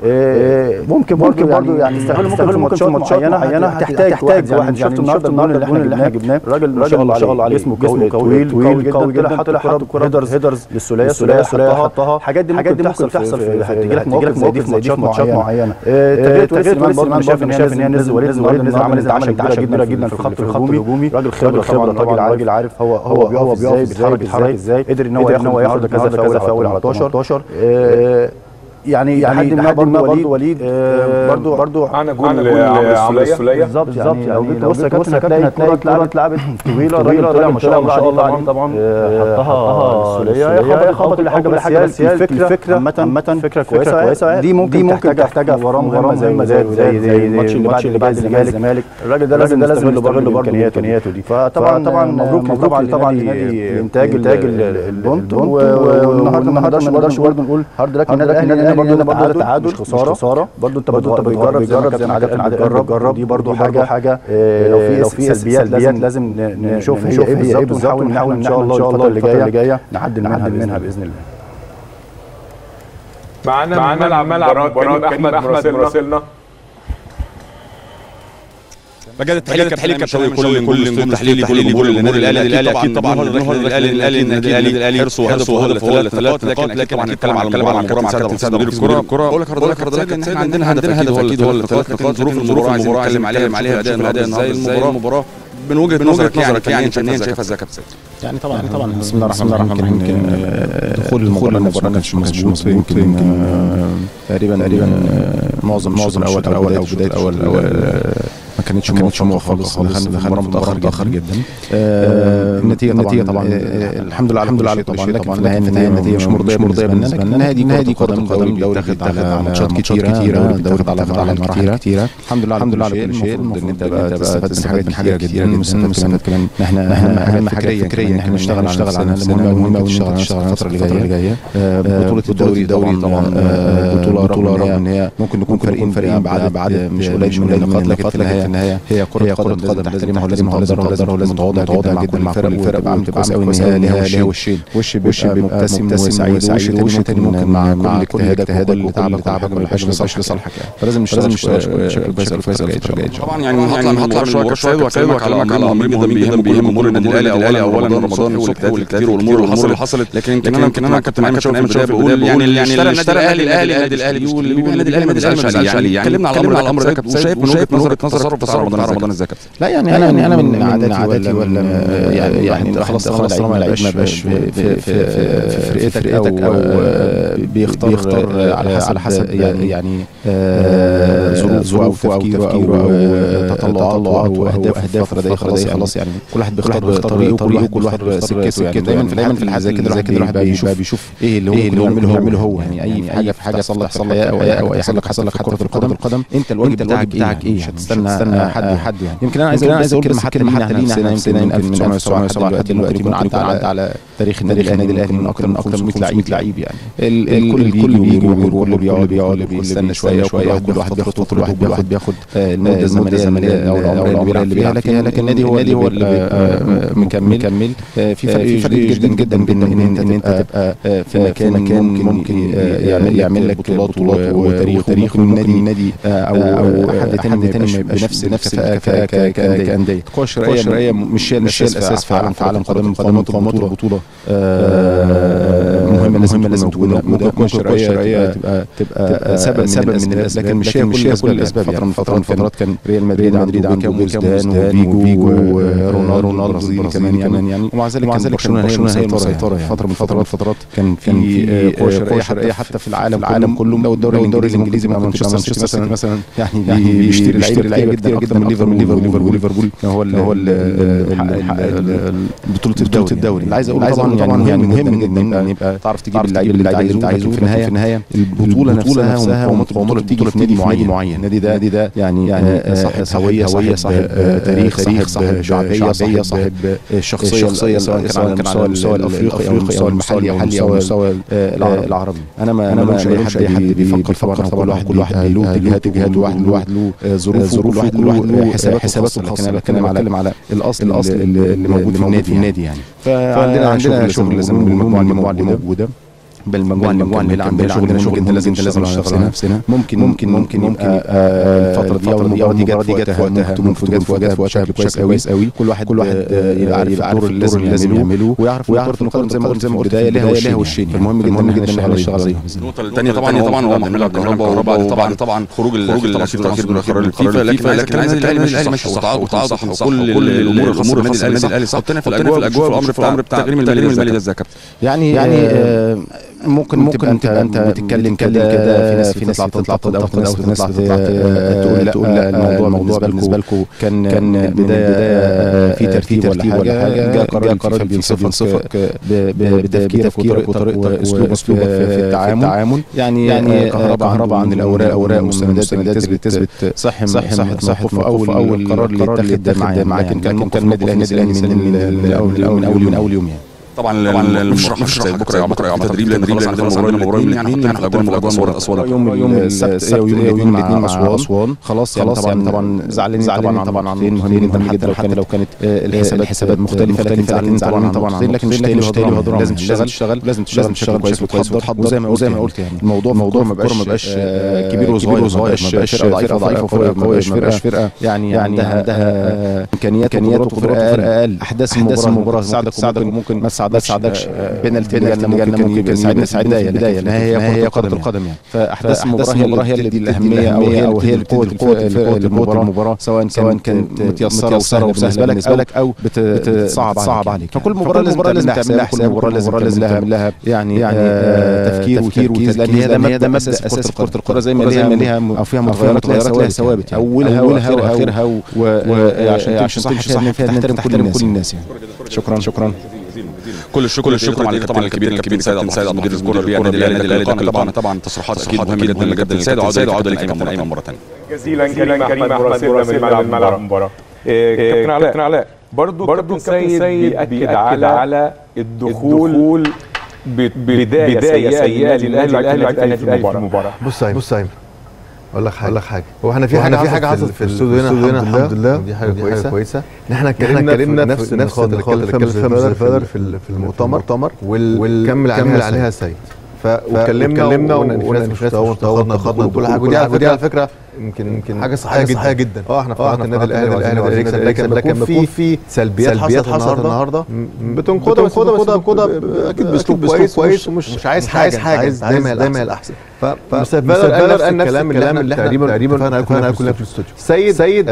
ممكن ممكن برضه يعني يستغله ممكن ممكن في ماتشات معينه تحتاج تحتاج واحد شفت النهارده الجون اللي احنا جبناه الراجل ما شاء الله عليه جسمه جسمه طويل طويل قوي جدا حط الكره الكره هيدرز هيدرز للسوليه السوليه السوليه حطها الحاجات دي ممكن تحصل تحصل تجي لك مواقف زي دي في ماتشات معينه تغيير تغيير برضه انا شايف ان شايف ان هي نزل وليد وليد نزل عمل 10 كبيره جدا في الخط الهجومي راجل خبره طبعا راجل عارف هو هو هو ازاي بيتحرك ازاي قدر ان هو ياخد هو ياخد كذا كذا فاول على 18 يعني يعني لحد ما برضه وليد برضه برضه معانا جول عمرو السوليه بالظبط بالظبط يعني لو جيت تبص يا كابتن هتلاقي الكوره اتلعبت طويله الراجل طلع ما شاء الله ما شاء الله عليه طبعا حطها السوليه خبط كل حاجه بس هي الفكره عامه عامه فكره كويسه كويسه دي ممكن دي ممكن تحتاجها في مباراه مهمه زي زي زي الماتش اللي بعد اللي بعد الزمالك الراجل ده لازم لازم يستغل برضه امكانياته دي فطبعا طبعا مبروك طبعا طبعا لنادي انتاج انتاج البونت والنهارده ما نقدرش برضه نقول هارد لك النادي الاهلي برضه برضه تعادل مش خساره مش خساره برضه انت برضه بتجرب بيجرب زي ما كابتن عادل جرب جرب دي برضه حاجه حاجه لو في لو في سلبيات لازم لازم نشوف هي ايه بالظبط ونحاول نحاول ان شاء الله الفتره اللي جايه نعدل منها منها باذن الله معانا معانا ملعب مباراه احمد احمد مراسلنا مجال التحليل كان كابتن كل كل نجوم تحليلي كل جمهور النادي الاهلي الاهلي اكيد طبعا النهر الاهلي الاهلي النادي الاهلي حرصه وهدفه هو الثلاث نقاط لكن اكيد طبعا هنتكلم على الكلام على الكوره مع كابتن سعد مدير الكوره بقول لك حضرتك ان احنا عندنا عندنا هدف اكيد هو الثلاث نقاط ظروف المباراه عايزين نتكلم عليها عليها اداء الاداء النهارده المباراه من وجهه نظرك نظرك يعني فنيا شايفها ازاي يا كابتن يعني طبعا يعني طبعا بسم الله الرحمن الرحيم يمكن دخول المباراه المباراه ما كانش مظبوط يمكن تقريبا تقريبا معظم معظم الاول الاول او بدايه الاول الاول ما كانتش ما كانتش موفقه خالص دخلنا دخلنا متاخر متاخر جدا النتيجه النتيجه طبعا الحمد لله الحمد لله على كل شيء طبعا في النهايه النتيجه مش مرضيه مرضيه بالنسبه لنا النهايه دي النهايه دي كره القدم الدوري بيتاخد على ماتشات كتيره الدوري بيتاخد على مراحل كتيره الحمد لله الحمد لله على كل شيء المفروض ان انت بقى استفدت من حاجات كتيره جدا مستفاد كمان احنا احنا اهم حاجه فكريا ان احنا نشتغل نشتغل على نفسنا مهمه ونشتغل على الفتره اللي جايه بطوله الدوري الدوري طبعا بطوله بطوله رغم ان هي ممكن نكون فارقين فارقين بعد بعد مش قليل من النقاط لكن في النهايه النهايه هي كره قدم تحترمها ولازم تقدرها ولازم تواضع جدا جدا مع كل الفرق بعمل كويس قوي ان هي ليها ليها وشين وش بيبقى مبتسم وسعيد وش تاني ممكن مع كل اجتهادك وتعبك وتعبك كل حاجه مش لصالحك يعني فلازم نشتغل بشكل كويس كويس جدا طبعا يعني هطلع من هطلع شويه شويه وهكلمك على امر امر بيهم بيهم امور النادي الاهلي اولا اولا رمضان والصبح والكتير والامور اللي حصلت لكن يمكن انا يمكن انا كابتن ايمن شوقي شويه بقول يعني اللي اشترى النادي الاهلي الاهلي النادي الاهلي واللي بيبيع النادي الاهلي ما تسالش عليه يعني اتكلمنا على الامر الامر ده وشايف من وجهه نظرك تصرف تصرف رمضان رمضان ازاي كابتن لا يعني انا يعني انا من عاداتي ولا يعني يعني خلاص خلاص طالما لعيب ما بقاش في في في فرقتك او بيختار بيختار على حسب يعني يعني ظروفه او تفكيره او تطلعاته او اهدافه الفتره دي خلاص خلاص يعني كل واحد بيختار طريقه طريقه كل واحد سكته يعني دايما في دايما في الحاجه كده الواحد كده الواحد بيشوف بيشوف ايه اللي هو اللي يعمله هو يعمله هو يعني اي حاجه في حاجه حصل لك حصل لك او او يحصل لك حصل لك حتى في كره القدم انت الواجب بتاعك بتاعك ايه مش هتستنى حد حد يعني يمكن انا عايز انا عايز اقول كلمه حتى لينا احنا نفسنا يمكن من 1907 لحد دلوقتي ممكن يكون عدى على تاريخ النادي الاهلي من اكثر من 500 لعيب لعيب يعني الكل الكل بيجي والكل بيقعد بيقعد بيستنى شويه شويه كل واحد بياخد كل واحد بياخد بياخد المده الزمنيه او العمر اللي بيلعب فيها لكن النادي هو النادي هو اللي مكمل مكمل في فرق فرق جدا جدا بين ان ان انت تبقى في مكان مكان ممكن يعمل يعمل لك بطولات وتاريخ وتاريخ النادي النادي او او حد تاني تاني بنفس نفس الكفاءه كانديه القوى الشرعيه مش هي مش هي الاساس في عالم في عالم قدم قدمات البطوله البطوله مهمه لازم لازم تكون موجوده القوى الشرعيه تبقى تبقى سبب سبب من الاسباب لكن مش هي مش هي كل الاسباب فتره من فترات فترات كان ريال مدريد مدريد عنده وزدان وفيجو ورونالدو رونالدو كمان يعني يعني ومع ذلك مع ذلك برشلونه هي المسيطره يعني فتره من فترات فترات كان في قوى شرعيه حتى في العالم العالم كله لو الدوري الدوري الانجليزي مع مانشستر سيتي مثلا مثلا يعني بيشتري لعيبه لعيبه جدا جدا من ليفربول ليفربول ليفربول هو ال هو بطوله بطوله الدوري اللي عايز اقول طبعا يعني يعني مهم جدا ان يبقى تعرف تجيب اللعيب اللي انت عايزه في النهايه في النهايه البطوله نفسها ومقاومات بتيجي في نادي معين معين النادي ده النادي ده يعني يعني صاحب هويه هويه صاحب تاريخ صاحب شعبيه شعبيه صاحب شخصيه سواء كان على المستوى الافريقي او المستوى المحلي او المستوى العربي انا ما انا ما اي حد بيفكر طبعا كل واحد كل واحد له اتجاهات اتجاهات واحد له له ظروفه كل واحد له حساباته الخاصه لكن انا بتكلم على الاصل الاصل اللي موجود في النادي يعني فعندنا عندنا شغل لازم المجموعه اللي موجوده بالمجموعه المجموعه اللي عندنا شغل شغل انت لازم لازم نشتغل على نفسنا ممكن ممكن ممكن يبقى الفتره دي او المباراه دي جت في وقتها ممكن تكون في وقتها في وقتها كويس قوي كويس كل واحد كل واحد يبقى عارف الدور اللي لازم لازم يعمله ويعرف ويعرف ان القدم زي ما قلت زي ما قلت البدايه لها وشين وشين فالمهم جدا مهم جدا ان احنا نشتغل عليهم النقطه الثانيه طبعا طبعا هو محمد الكهرباء بعد طبعا طبعا خروج الاخير الاخير من قرار الفيفا لكن لكن عايز الاهلي ماشي ماشي صح صح وكل الامور الخاصه بالنادي الاهلي صح في الاجواء في الامر في الامر بتاع التغريم المالي ده ازاي كابتن يعني يعني ممكن ممكن انت انت بتتكلم كده في ناس في ناس تطلع تنتقد او في ناس في ناس تقول تقول لا الموضوع الموضوع بالنسبه لكم كان كان بدايه في ترتيب ولا حاجه جاء قرار قرار بينصفك بتفكيرك وطريقتك واسلوبك في التعامل يعني يعني كهرباء عن الاوراق اوراق والسندات اللي تثبت صح صح صح في اول اول قرار اللي اتخذ معاه لكن كان ممكن النادي الاهلي من اول من اول يوم يعني طبعا طبعا مش راح مش راح بكره بكره يوم تدريب لان خلاص عندنا مباراه مباراه يعني حاطين في الاجواء في الاجواء اسوان اسوان يوم يوم السبت يوم الاثنين مع اسوان خلاص خلاص طبعا طبعا زعلانين طبعا طبعا مهمين جدا جدا حتى لو كانت الحسابات حسابات مختلفه لكن زعلانين طبعا طبعا لكن مش تاني مش تاني لازم تشتغل لازم تشتغل بشكل كويس وتحضر وزي ما وزي ما قلت يعني الموضوع موضوع ما بقاش ما بقاش كبير وصغير ما بقاش فرقه ضعيفه وفرقه قويه مش فرقه فرقه يعني يعني عندها امكانيات امكانيات وفرقه اقل احداث المباراه تساعدك وممكن ما تساعدكش بينالتي اللي جالنا ممكن ممكن يساعدنا يساعدنا البدايه النهايه هي كره القدم يعني فاحداث المباراه هي اللي بتدي الاهميه او هي او هي اللي بتدي القوه المباراه سواء سواء كانت متيسره وسهله بالنسبه لك او بتصعب صعب عليك فكل مباراه لازم تعمل لها حساب مباراه لازم تعمل لها يعني يعني تفكير وتركيز لان هي ده ده مبدا اساس كره القدم زي ما ليها ليها او فيها متغيرات لها ثوابت اولها واخرها وعشان تمشي صح فيها تحترم كل الناس يعني شكرا شكرا كل الشكر كل الشكر طبعا طبعا الكبير الكبير سيد عبد سيد مدير الكوره بيع النادي الاهلي النادي الاهلي طبعا طبعا تصريحات اكيد مهمه جدا جدا سيد وعوده وعوده لكابتن ايمن مره ثانيه جزيلا كريم احمد مراسلنا من ملعب ملعب المباراه كابتن علاء كابتن علاء برضه برضه سيد بيأكد على على الدخول بدايه سيئه للنادي الاهلي في المباراه بص بص اقول لك حاجه اقول لك حاجه هو احنا في حاجه في حاجه حصلت في الاستوديو هنا الحمد لله ودي حاجه كويسه كويسه ان احنا اتكلمنا نفس نفس النقاط اللي اتكلم فيها في في المؤتمر والكمل عليها عليها سيد واتكلمنا وقلنا في ناس وخدنا خدنا كل حاجه ودي ودي على فكره يمكن يمكن حاجه صحيه جدا جدا اه احنا فرحنا النادي الاهلي والاهلي والاهلي يكسب لكن لكن بيكون في سلبيات حصلت النهارده بتنقدها بتنقدها بتنقدها اكيد باسلوب كويس كويس ومش مش عايز حاجه عايز دايما دايما الاحسن فمستقبلا قال نفس الكلام اللي احنا تقريبا تقريبا كلنا كلنا في الاستوديو سيد سيد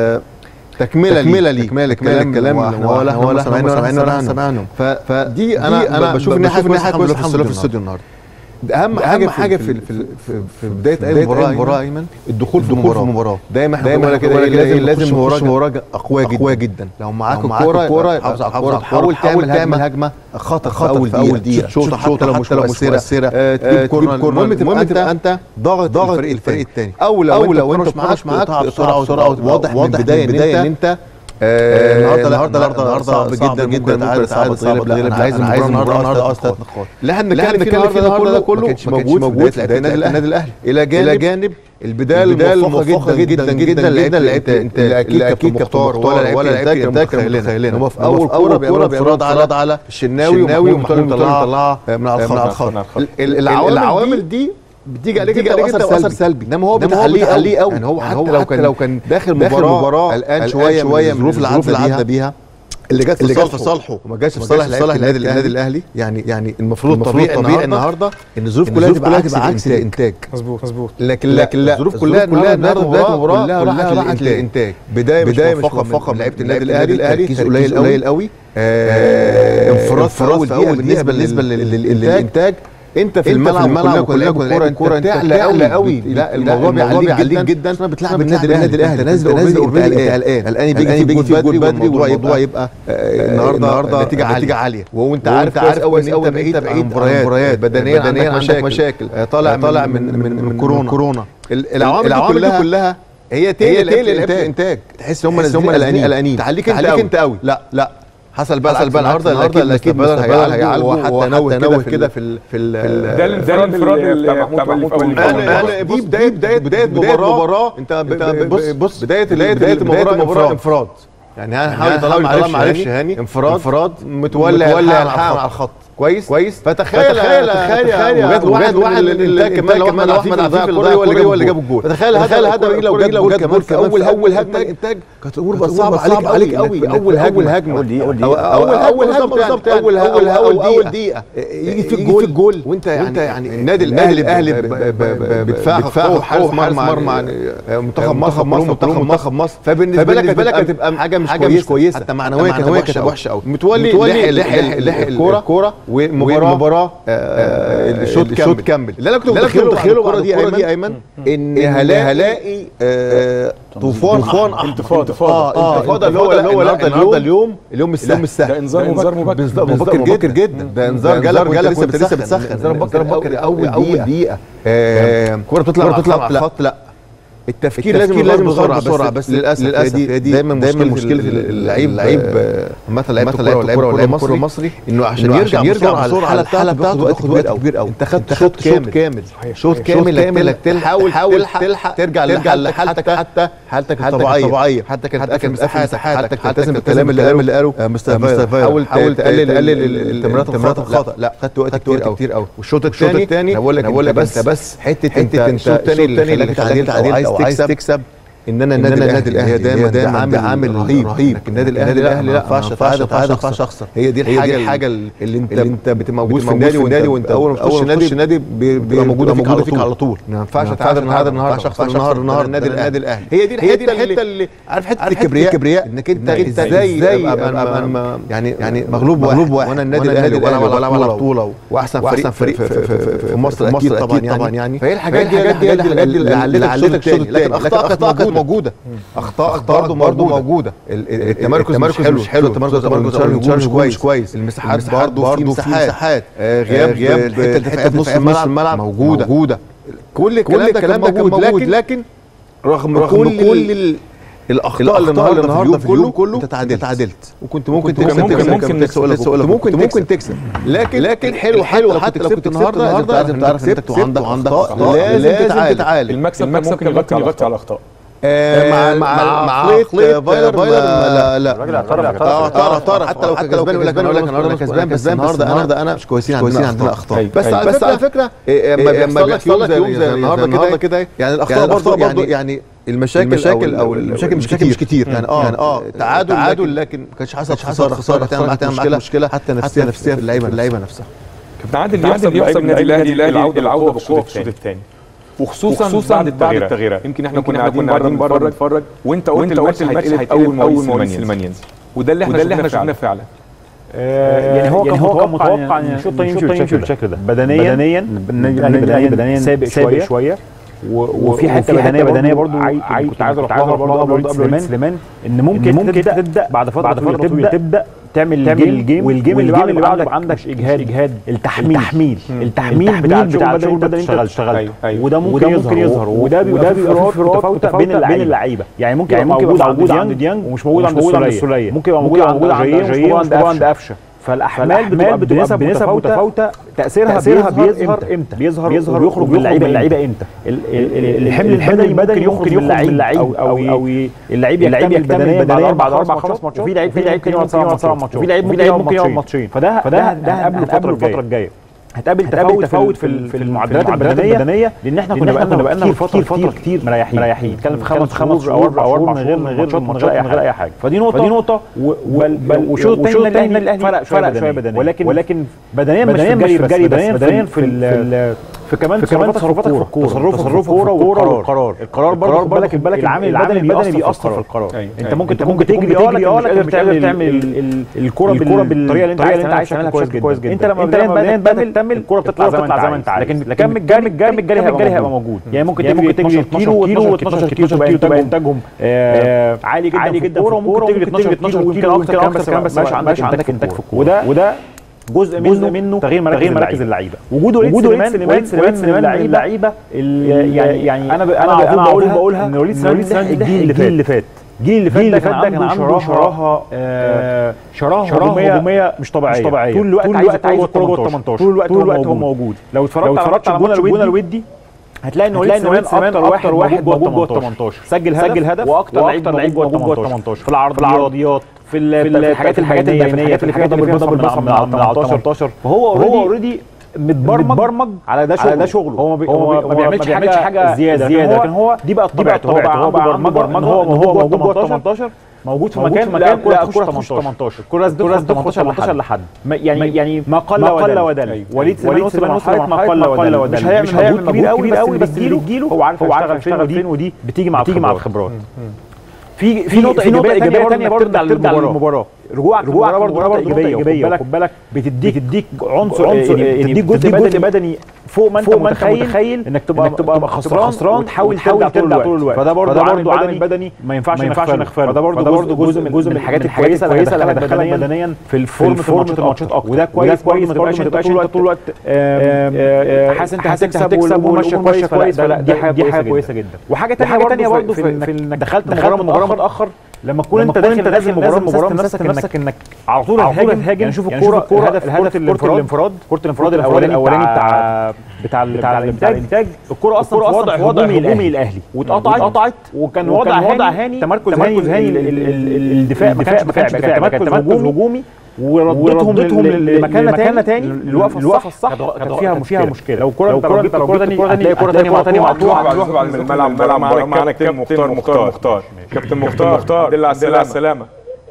تكمله تكمله لي تكمله الكلام الكلام اللي هو لا هو سامعينه ولا سامعينهم فدي انا انا بشوف ان حاجه كويسه الحمد لله في الاستوديو النهارده اهم حاجه اهم حاجه في في في, في بدايه اي مباراه ايمن الدخول في المباراه دايما احنا دايما كده لازم لازم مباراه اقويه جدا اقويه جدا لو معاك الكوره الكوره حافظ على الكوره حاول تعمل تعمل هجمه خطر في اول دقيقه دقيقه شوطه حتى لو مش مؤثره تجيب كورنر المهم تبقى انت ضاغط ضاغط الفريق الثاني او لو لو انت مش معاك معاك بسرعه بسرعه واضح من البدايه ان انت النهارده النهارده النهارده صعب جدا جدا ممكن تعادل صعب تغلب عايز المباراه النهارده النهارده اه ثلاث نقاط اللي احنا بنتكلم فيه النهارده ده كله ما كانش موجود في النادي الاهلي الى جانب الى جانب البدايه الموفقه جدا جدا جدا لعيبه انت اكيد اكيد كابتن ولا ولا لعيبه انتاج كانوا متخيلين هم في اول كوره كوره بيفرض على على الشناوي ومحمود مطلعها من على الخط العوامل دي بتيجي عليك انت اثر سلبي, سلبي. انما هو بتحليه قوي يعني هو حتى, يعني لو كان لو كان داخل مباراه قلقان شويه شويه من الظروف اللي عدى بيها اللي جت في صالحه صالحه وما جاش في صالح صالح النادي الاهلي الاهلي يعني يعني المفروض الطبيعي الطبيعي النهارده ان الظروف كلها تبقى عكس عكس الانتاج مظبوط مظبوط لكن لكن لا الظروف كلها كلها النهارده بدايه المباراه كلها راحت للانتاج بدايه بدايه مش موفقه من لعيبه النادي الاهلي تركيز قليل قليل قوي انفراد في اول دقيقه بالنسبه بالنسبه للانتاج انت في الملعب الملعب كلها كوره الكوره انت تعلى قوي لا الموضوع بيعليك جدا عشان بتلعب النادي الاهلي انت نازل نازل اوريدي قلقان قلقان بيجي بيجي في جول بدري والموضوع يبقى النهارده النهارده نتيجه عاليه وهو انت عارف عارف قوي ان انت بعيد بعيد مباريات بدنيا بدنيا عندك مشاكل طالع طالع من من كورونا كورونا العوامل دي كلها هي تقل الانتاج تحس ان هم نازلين قلقانين تعليك انت قوي لا لا حصل بقى حصل بقى النهارده النهارده اكيد هيعالجوا هيعالجوا حتى نوه نوه كده في ال في ال ده الانفراد بتاع محمود في اول انا دي بدايه بدايه بدايه مباراه انت بص بدايه بدايه المباراه انفراد يعني هنحاول طالما ما عرفش هاني انفراد انفراد متولي على الخط كويس كويس فتخيل تخيل تخيل وجات واحد واحد الانتاج كمان كمان احمد عفيف هو اللي هو اللي جاب الجول فتخيل تخيل هذا لو جاب جول كمان في اول اول هجمه الانتاج كانت الامور بقى صعبه عليك عليك قوي اول هجمه هجمه اول اول بالظبط اول اول اول دقيقه يجي في الجول الجول وانت يعني يعني النادي الاهلي الاهلي بدفاع دفاع حارس مرمى منتخب مصر منتخب منتخب مصر فبالنسبه لك هتبقى حاجه مش كويسه حتى معنويا كانت وحشه قوي متولي لحق لحق الكوره ومباراه مباراه الشوط كامل كامل اللي انا كنت متخيله الكوره دي ايمن ان هلاقي طوفان طوفان انتفاضه اه انتفاضه اللي هو اللي هو النهارده اليوم اليوم السهل ده انذار انذار مبكر مبكر مبكر جدا ده انذار جالك جالك لسه لسه بتسخن انذار مبكر مبكر اول دقيقه الكوره بتطلع بتطلع على الخط لا التفكير لازم لازم بسرعه بسرعه بس للاسف للاسف دي دايما دايما مشكله اللعيب اللعيب مثلا لعيب الكوره واللعيب الكوره المصري انه عشان يرجع بسرعه الحاله بتاعته بياخد وقت كبير قوي انت خدت شوط كامل شوط كامل لك تحاول تلحق ترجع ترجع لحالتك حتى حالتك الطبيعيه حتى كانت اخر مساحات حالتك تلتزم بالكلام اللي قاله اللي قاله مستر حاول حاول تقلل تقلل التمريرات الخطا لا خدت وقت كتير قوي والشوط الثاني انا بقول لك بس بس حته حته انت الشوط الثاني اللي تعادلت او عايز تكسب ان انا النادي الاهلي الاهلي دايما دايما عامل عامل رهيب رهيب لكن النادي الاهلي لا ما ينفعش تعادل تعادل ما ينفعش اخسر هي دي الحاجه الحاجه اللي انت اللي انت بتبقى في النادي والنادي وانت اول ما تخش النادي النادي بيبقى موجوده موجوده فيك على طول ما ينفعش تعادل النهارده النهارده ما ينفعش اخسر النهارده النادي النادي الاهلي هي دي الحته اللي عارف حته الكبرياء الكبرياء انك انت ازاي يعني يعني مغلوب مغلوب واحد وانا النادي الاهلي وانا بلعب على بطوله واحسن فريق فريق في مصر اكيد طبعا يعني فهي الحاجات دي الحاجات دي اللي علمتك الشوط الثاني لكن اخطاء كانت موجوده اخطاء برضه برضه موجوده التمركز مش حلو مش حلو التمركز مش كويس كويس المساحات برضه في مساحات غياب غياب حته في نص الملعب موجوده موجوده كل الكلام ده كان موجود لكن رغم كل الاخطاء اللي النهارده النهارده في اليوم كله انت تعادلت تعادلت وكنت ممكن تكسب ممكن- ممكن تكسب ممكن ممكن تكسب لكن لكن حلو حلو حتى لو كسبت النهارده لازم تعرف ان انت عندك عندك اخطاء لازم تتعالج المكسب ممكن يغطي يغطي على الاخطاء مع مع مع عقليه فايلر لا لا الراجل اعترف اه اعترف اعترف حتى لو كان كسبان يقول لك انا النهارده كسبان بس النهارده النهارده انا مش كويسين عندنا عندنا اخطاء بس على بس على فكره لما بيحصل لك يوم زي النهارده كده يعني الاخطاء برضه يعني المشاكل المشاكل او المشاكل مش كتير مش كتير يعني اه يعني اه تعادل تعادل لكن ما كانش حصل خساره خساره تعمل معاك مشكله حتى نفسيه نفسيه في اللعيبه اللعيبه نفسها كابتن عادل بيحصل بيحصل النادي الاهلي العوده العوده بالقوه في الشوط الثاني وخصوصا وخصوصاً بعد بعد التغييرات يمكن احنا كنا قاعدين بره بره نتفرج وانت قلت الماتش هيتقلب اول ما وليد سليمان ينزل وده اللي احنا وده اللي شفناه احنا فعلا فعلا يعني هو كان هو كان متوقع ان الشوط الثاني يمشي بالشكل ده بدنيا بدنيا النادي الاهلي بدنيا سابق شويه شويه وفي حته بدنيه بدنيه برضو كنت عايز اروح لها برضو قبل وليد سليمان ان ممكن ممكن تبدا بعد فتره طويله تبدا تبدا تعمل الجيم والجيم اللي بعده عندك عندك اجهاد اجهاد التحميل التحميل التحميل بتاع بتاع الشغل البدني انت اشتغلت وده ممكن يظهر وده بيبقى في فروقات متفاوته بين اللعيبه يعني ممكن يبقى موجود عند ديانج ومش موجود عند السوليه ممكن يبقى موجود عند جايه ومش موجود عند قفشه فالاحمال بتبقى بنسب متفاوته تاثيرها تاثيرها بيظهر امتى بيظهر بيظهر ويخرج من اللعيبه اللعيبه امتى الحمل البدني ممكن يخرج من اللعيب او او او اللعيب اللعيب يكتمل بدنيا بعد اربع خمس ماتشات وفي لعيب في لعيب ممكن يقعد سبع ماتشات وفي لعيب ممكن يقعد ماتشين فده فده ده هنقابله الفتره الجايه هتقابل تفاوت تفاوت في في المعدلات البدنيه لان احنا كنا بقالنا بقالنا فتره كتير كتير مريحين مريحين نتكلم في خمس خمس او اربع او اربع من غير من غير من غير من غير اي حاجه فدي نقطه فدي نقطه وشوط الثاني النادي الاهلي فرق شويه بدنيا ولكن ولكن بدنيا مش في الجري بس بدنيا في في في كمان في كمان تصرفاتك في الكوره تصرفك في الكوره والقرار القرار برضه بالك بالك العامل البدني البدني بيأثر في القرار انت ممكن انت ممكن تجري اه لكن مش قادر تعمل تعمل الكوره بالطريقه اللي انت عايز تعملها كويس جدا انت لما بدنيا بدنيا تعمل الكوره بتطلع زي ما انت عايز لكن لكن الجري الجري الجري هيبقى موجود يعني ممكن تجري 12 كيلو كيلو و12 كيلو تبقى انتاجهم عالي جدا عالي جدا في الكوره وممكن تجري 12 كيلو ويمكن اكتر بس مش عندك عندك انتاج في الكوره وده وده جزء منه منه تغيير مراكز, تغيير مراكز اللعيبه وجود وليد سليمان وليد سليمان من اللعيبه يعني يعني انا انا انا بقولها بقولها ان وليد سليمان الجيل اللي فات الجيل اللي فات ده كان عنده شراهه شراهه شراهه هجوميه مش طبيعيه مش طبيعيه طول الوقت طول الوقت عايز الكوره جوه 18 طول الوقت طول الوقت هو موجود لو اتفرجت على ماتش الجونه الودي هتلاقي ان وليد سليمان اكتر واحد واحد جوه 18 سجل هدف سجل هدف واكتر لعيب جوه 18 في العرضيات في الحاجات الحاجات البينيه في الحاجات اللي دبل باص من 18 فهو هو اوريدي متبرمج على ده شغله, على ده شغله. هو ما, هو ما بيعملش حاجه, حاجة زياده زياده لكن هو دي بقى طبيعته هو بقى مبرمج هو هو موجود جوه 18 موجود في مكان مكان الكوره تخش 18 الكوره تخش 18 لحد يعني يعني ما قل ودل ودل وليد سليمان وصل لمرحله ما قل ودل مش هيعمل مجهود كبير قوي قوي بس اللي بتجيله هو عارف هو عارف يشتغل فين ودي بتيجي مع بتيجي مع الخبرات في في نقطه ايجابيه ثانيه برضه ترجع للمباراه رجوعك رجوعك برضه نقطه ايجابيه خد بالك بتديك بتديك عنصر يعني بتديك جزء بدني بدني فوق ما انت متخيل انك تبقى انك تبقى خسران وتحاول ترجع طول الوقت فده برضه عامل بدني ما ينفعش ما ينفعش نغفله فده برضه جزء من جزء من الحاجات الكويسه اللي هتدخلك بدنيا في الفورم الماتشات اكتر وده كويس كويس ما تبقاش انت طول الوقت طول الوقت حاسس انت هتكسب وماشيه كويس كويس فلا دي حاجه دي حاجه كويسه جدا وحاجه ثانيه برضه في انك دخلت مباراه متاخر لما تكون انت داخل داخل مباراه مباراه نفسك انك انك على طول هتهاجم يعني شوف الكوره الهدف الهدف الانفراد كره الانفراد الاولاني الاولاني بتاع بتاع بتاع الانتاج الكوره اصلا في وضع وضع هجومي الاهلي واتقطعت اتقطعت وكان وضع وضع هاني تمركز هاني الدفاع ما كانش دفاع كان تمركز هجومي وردتهم لمكان تاني الوقفه الصح كانت فيها فيها مشكله لو كره لو كره لو كره تاني هتلاقي كره تاني مره تانيه مقطوعه هنروح بعد الملعب ملعب معانا كابتن مختار مختار مختار كابتن مختار مختار الحمد لله على السلامه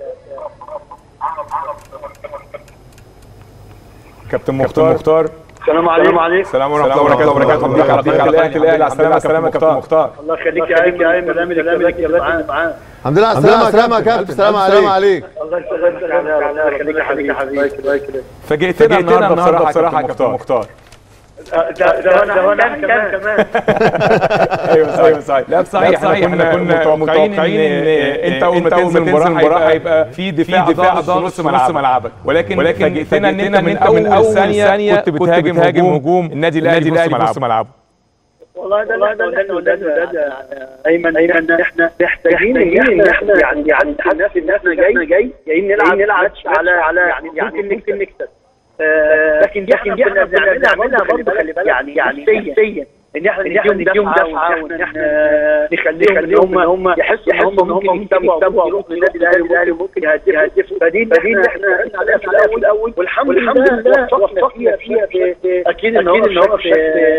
كابتن مختار مختار السلام عليكم عليكم السلام ورحمه الله وبركاته وبركاته حضرتك على قناه الاهلي على السلامه السلامه كابتن مختار الله يخليك يا ايمن يا ايمن كلامي كلامك يا معاه الحمد لله على السلامه السلامه يا كابتن السلام عليك الله يخليك الله يخليك يا حبيبي حبيبي الله يكرمك فاجئتنا النهارده بصراحه بصراحه كابتن مختار ده ده ده انا كمان كمان ايوه صحيح صحيح لا صحيح صحيح احنا كنا متوقعين ان انت اول ما تنزل المباراه هيبقى في دفاع دفاع في نص ملعبك ولكن ولكن فاجئتنا ان انت من اول ثانيه كنت بتهاجم هجوم النادي الاهلي في نص ملعبه والله ده والله ده ده ده ده ده ايمن ايمن احنا محتاجين ان احنا يعني يعني الناس الناس جاي جاي جايين نلعب نلعب على على يعني يعني ممكن نكسب لكن دي احنا كنا بنعملها برضه خلي بالك يعني يعني نفسيا ان احنا نديهم دفعه وان احنا نخليهم ان هم هم يحسوا ان هم ممكن يكسبوا او يروحوا النادي الاهلي الاهلي ممكن يهدفوا فدي فدي اللي احنا قلنا عليها في الاول والحمد لله وفقنا فيها فيها اكيد ان هو بشكل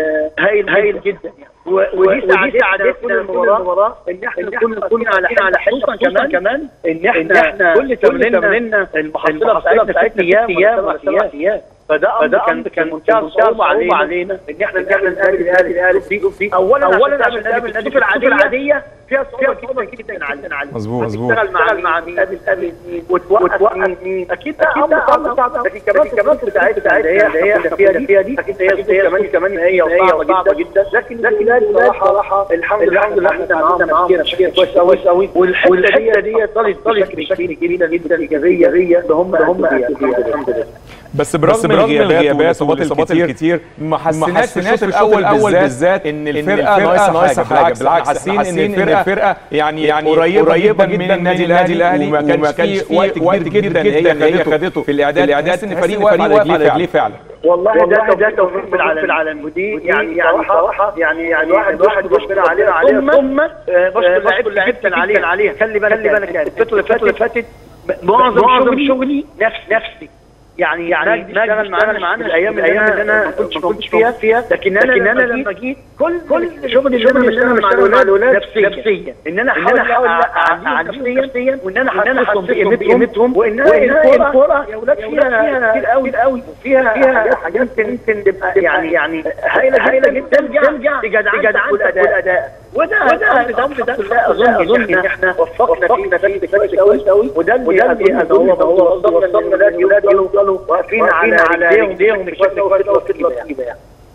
هايل هايل جدا يعني ودي ساعدتنا كل المباراه ان احنا نكون نكون على على خصوصا كمان كمان ان احنا كل تمريننا المحصله بتاعتنا ست ايام ايام ايام فده امر كان كان منتهى الصعوبه علينا, علينا ان احنا نعمل النادي الاهلي الاهلي في اولا اولا عشان نعمل النادي العاديه العاديه فيها صعوبه كتير جدا علينا مظبوط مظبوط تشتغل مع مع النادي الاهلي وتوقف مين اكيد ده امر صعب لكن كمان كمان بتاعتنا اللي هي اللي هي احنا فيها دي فيها دي اكيد هي كمان كمان هي صعبه جدا لكن لكن صراحه الحمد لله الحمد لله احنا معاهم معاهم كويس قوي قوي والحته دي ضلت ضلت بشكل كبير جدا ايجابيه اللي هم هم الحمد لله بس برغم, برغم الغيابات والاصابات الكتير ما حسيناش في الشوط الاول اول بالذات ان الفرقه ناقصه ناقصه حاجه بالعكس حاسين ان الفرقه يعني يعني قريبه جدا من النادي الاهلي وما كانش في وقت كبير جدا هي خدته في الاعداد الاعداد ان الفريق واقف على رجليه فعلا والله ده ده توفيق في العالم في العالم ودي يعني يعني صراحه يعني يعني واحد واحد بشكر عليها عليها ثم بشكر اللعيبه كان عليها عليها خلي بالك خلي بالك يعني الفتره اللي فاتت معظم شغلي شغلي نفس نفسي يعني يعني اشتغل معانا معانا الايام الايام اللي انا ما كنتش كنتش فيها فيها لكن انا لكن انا لما جيت كل كل شغلي اللي انا بشتغل مع الاولاد نفسيا نفسيا ان انا احاول اعلمهم نفسيا وان انا احسسهم بقيمتهم وان الكوره يا اولاد فيها كتير قوي قوي وفيها فيها حاجات ممكن تبقى يعني يعني هايله هايله جدا ترجع لجدعنتك والاداء وده وده الامر ده اظن اظن ان احنا وفقنا فيه بشكل كويس قوي وده اللي هو هو وصلنا للاولاد يوصلوا واقفين على على رجليهم بشكل كويس يعني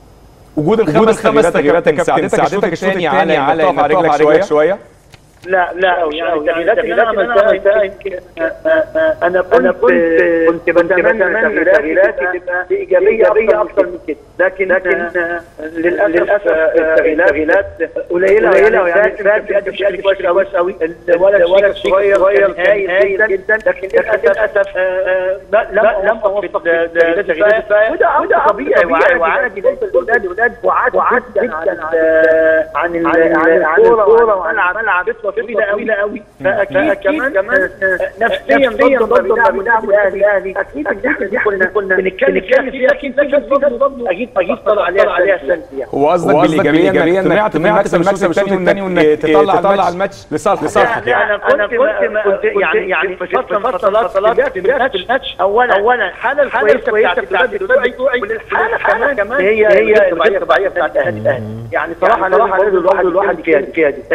وجود الخمس خمس تغييرات يا كابتن ساعدتك الشوط الثاني على على على رجلك شويه شويه لا لا يعني التغييرات اللي انا عملتها يمكن انا كنت كنت بتمنى ان تغييراتي تبقى ايجابيه اكثر من كده لكن لكن للاسف التغييرات قليله قليله يعني فات بيقدم بشكل كويس قوي قوي الولد الولد صغير صغير هايل جدا لكن للاسف لم لم اوفق التغييرات وده وده طبيعي وعادي الاولاد الاولاد وعاد جدا عن عن الكوره وعن الملعب طويله قوي قوي فاكيد كمان كمان نفسيا برضه بدعم الاهلي الاهلي اكيد دي كنا كنا بنتكلم فيها لكن برضه اكيد اكيد طلع عليها عليها سلبي هو قصدك بالايجابيه انك طمعت في المكسب الثاني وانك تطلع تطلع الماتش لصالحك يعني انا كنت كنت يعني يعني في فتره من الفترات طلعت الماتش اولا اولا الحاله الكويسه بتاعت بتوعي والحاله كمان هي هي الطبيعيه بتاعت الاهلي يعني صراحه صراحه الواحد الواحد فيها فيها دي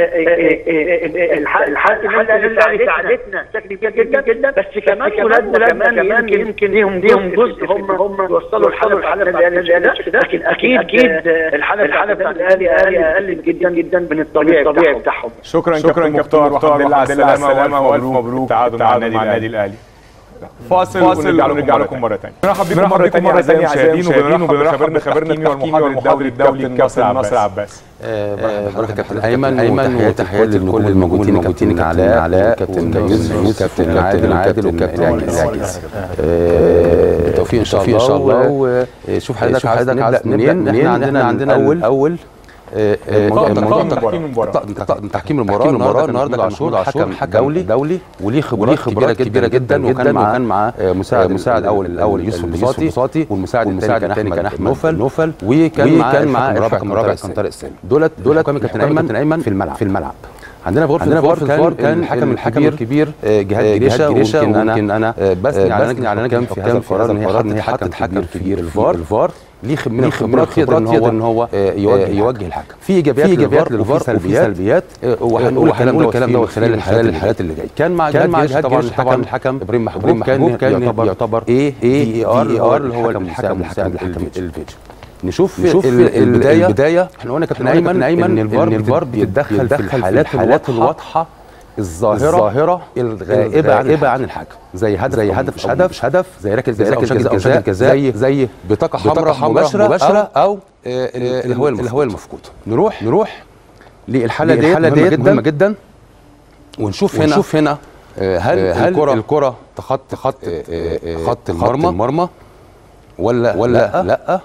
الحاله اللي ساعدتنا بشكل كبير جدا جدا بس كمان ولادنا كمان يمكن ليهم ليهم جزء هم هم يوصلوا الحاله الحاله لكن اكيد اكيد الحاله الحاله بتاعت الاهلي اقل جدا جدا من الطبيعي الطبيعي بتاعهم شكرا شكرا مختار والحمد لله على السلامه والف مبروك تعادل مع النادي الاهلي فاصل فاصل ونرجع لكم مره ثانيه نرحب بكم مره ثانيه مره ثانيه اعزائي وبنرحب خبرنا خبرنا والمحاضر الدولي الكابتن ناصر عباس بركه كابتن ايمن ايمن تحياتي لكل الموجودين كابتن علاء علاء كابتن يوسف كابتن عادل عادل وكابتن عاجز بالتوفيق ان شاء الله ان شاء الله وشوف حضرتك حضرتك نبدا منين احنا عندنا عندنا اول اول موضوع تحكيم المباراه تحكيم المباراه النهارده النهارده كان عاشور حكم دولي دولي وليه خبرات كبيره كبيره جدا وكان معاه مع مساعد مساعد الاول الاول يوسف البساطي والمساعد المساعد الثاني كان احمد نوفل نوفل وكان معاه معاه الحكم الرابع كان طارق السامي دولت دولت كابتن ايمن ايمن في الملعب في الملعب عندنا في غرفه الفار كان, كان الحكم الحكم الكبير جهاد جريشه ويمكن انا يمكن انا بثني على على نجم في هذا القرار ان هي حطت حكم كبير الفار الفار ليه من الخبرات يقدر ان هو, إن هو يوجه, يوجه الحكم في ايجابيات في ايجابيات للفار وفي سلبيات وهنقول الكلام ده الكلام ده خلال الحالات الحالات اللي جايه كان مع كان مع جهاد طبعا الحكم الحكم ابراهيم محبوب كان يعتبر يعتبر ايه ايه ار اللي هو الحكم المساعد الحكم الفيديو نشوف, نشوف البدايه البدايه احنا قلنا كابتن ايمن ايمن ان الفار بيتدخل في الحالات الواضحه الظاهره الظاهره الغائبه عن, عن الحكم زي هدف زي هدف مش هدف مش هدف زي ركله جزاء او شكل جزاء, جزاء زي زي بطاقه حمراء مباشره, مباشرة او, أو الهويه الهويه المفقوده نروح نروح للحاله ديت مهمه جدا, مهمة جدا ونشوف هنا ونشوف هنا هل هل الكره الكره تخطى خط خط المرمى المرمى ولا ولا لا, لا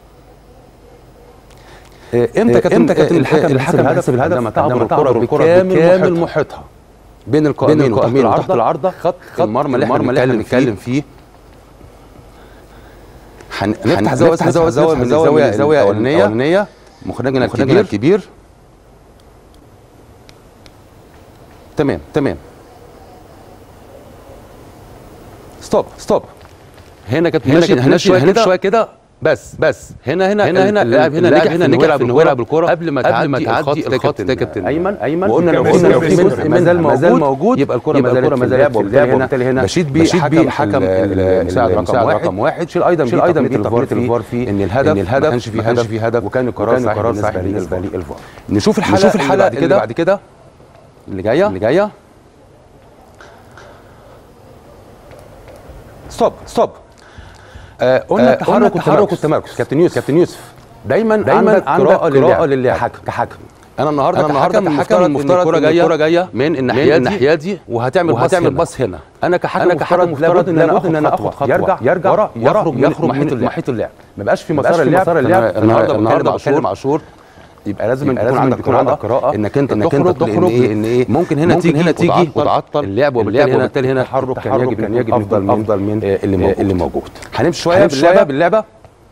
امتى كانت امتى كانت الحكم الحكم حسب الهدف لما تعبر الكره بكامل محيطها بين القائمين والقائمين وتحت العارضه خط المرمى اللي احنا بنتكلم فيه هنفتح زاويه نفتح زاويه زاويه من الزاويه الزاويه الاولانيه مخرجنا الكبير الكبير تمام تمام ستوب ستوب هنا كانت هنا هنا شويه شويه كده بس بس هنا هنا هنا هنا اللاعب هنا نجح هنا نجح في انه يلعب الكوره قبل ما تعدي الخط ده كابتن كابتن ايمن ايمن وقلنا لو قلنا لو في جزء مازال موجود, موجود يبقى الكوره ما زالت ما زالت وبالتالي هنا بشيد بيه حكم حكم المساعد رقم واحد رقم واحد شيل ايضا شيل ايضا تقنيه الفار في ان الهدف ان الهدف ما كانش في هدف في هدف وكان القرار صحيح بالنسبه بالنسبه للفار نشوف الحلقه نشوف الحلقه اللي بعد كده اللي جايه اللي جايه ستوب ستوب آه قلنا التحرك والتحرك والتمركز كابتن يوسف كابتن يوسف دايما دايما عندك قراءه للعب, للعب كحكم كحكم انا النهارده انا النهارده المفترض المفترض ان الكوره جايه من الناحيه دي الناحيه دي وهتعمل وهتعمل باص هنا انا كحكم انا كحكم مفترض ان انا ان انا اخد خطوه يرجع يرجع ورا يخرج يخرج من محيط اللعب ما بقاش في مسار اللعب مسار اللعب النهارده النهارده بتكلم عاشور يبقى لازم يبقى لازم يكون عندك قراءه انك انت انك انت تخرج ان ايه ممكن هنا تيجي هنا تيجي وتعطل اللعب وبالتالي هنا التحرك كان يجب كان يجب افضل من افضل من اللي موجود اللي موجود هنمشي شويه باللعبه باللعبه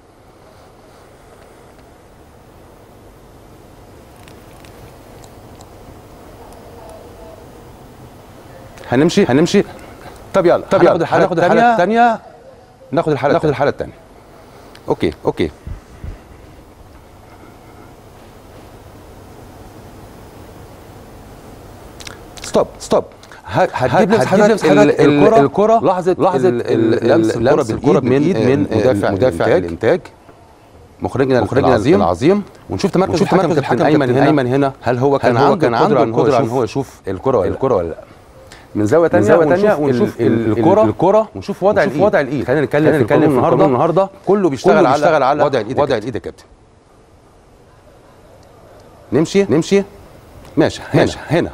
هنمشي هنمشي طب يلا طب يلا هناخد الحاله الثانيه ناخد الحاله ناخد الحاله الثانيه اوكي اوكي ستوب ستوب هتجيب لبس هتجيب لبس الكرة الكرة لحظة لحظة لمس الكرة بالايد من مدافع مدافع الانتاج مخرجنا مخرجنا العظيم العظيم ونشوف تمركز ونشوف تمركز الحكم ايمن هنا ايمن هنا هل هو كان عنده كان عنده القدرة ان هو يشوف الكرة ولا الكرة ولا لا من زاويه ثانيه زاويه ثانيه ونشوف الكره الكره ونشوف وضع الايد وضع الايد خلينا نتكلم نتكلم النهارده النهارده كله بيشتغل على بيشتغل على وضع الايد وضع الايد يا كابتن نمشي نمشي ماشي ماشي هنا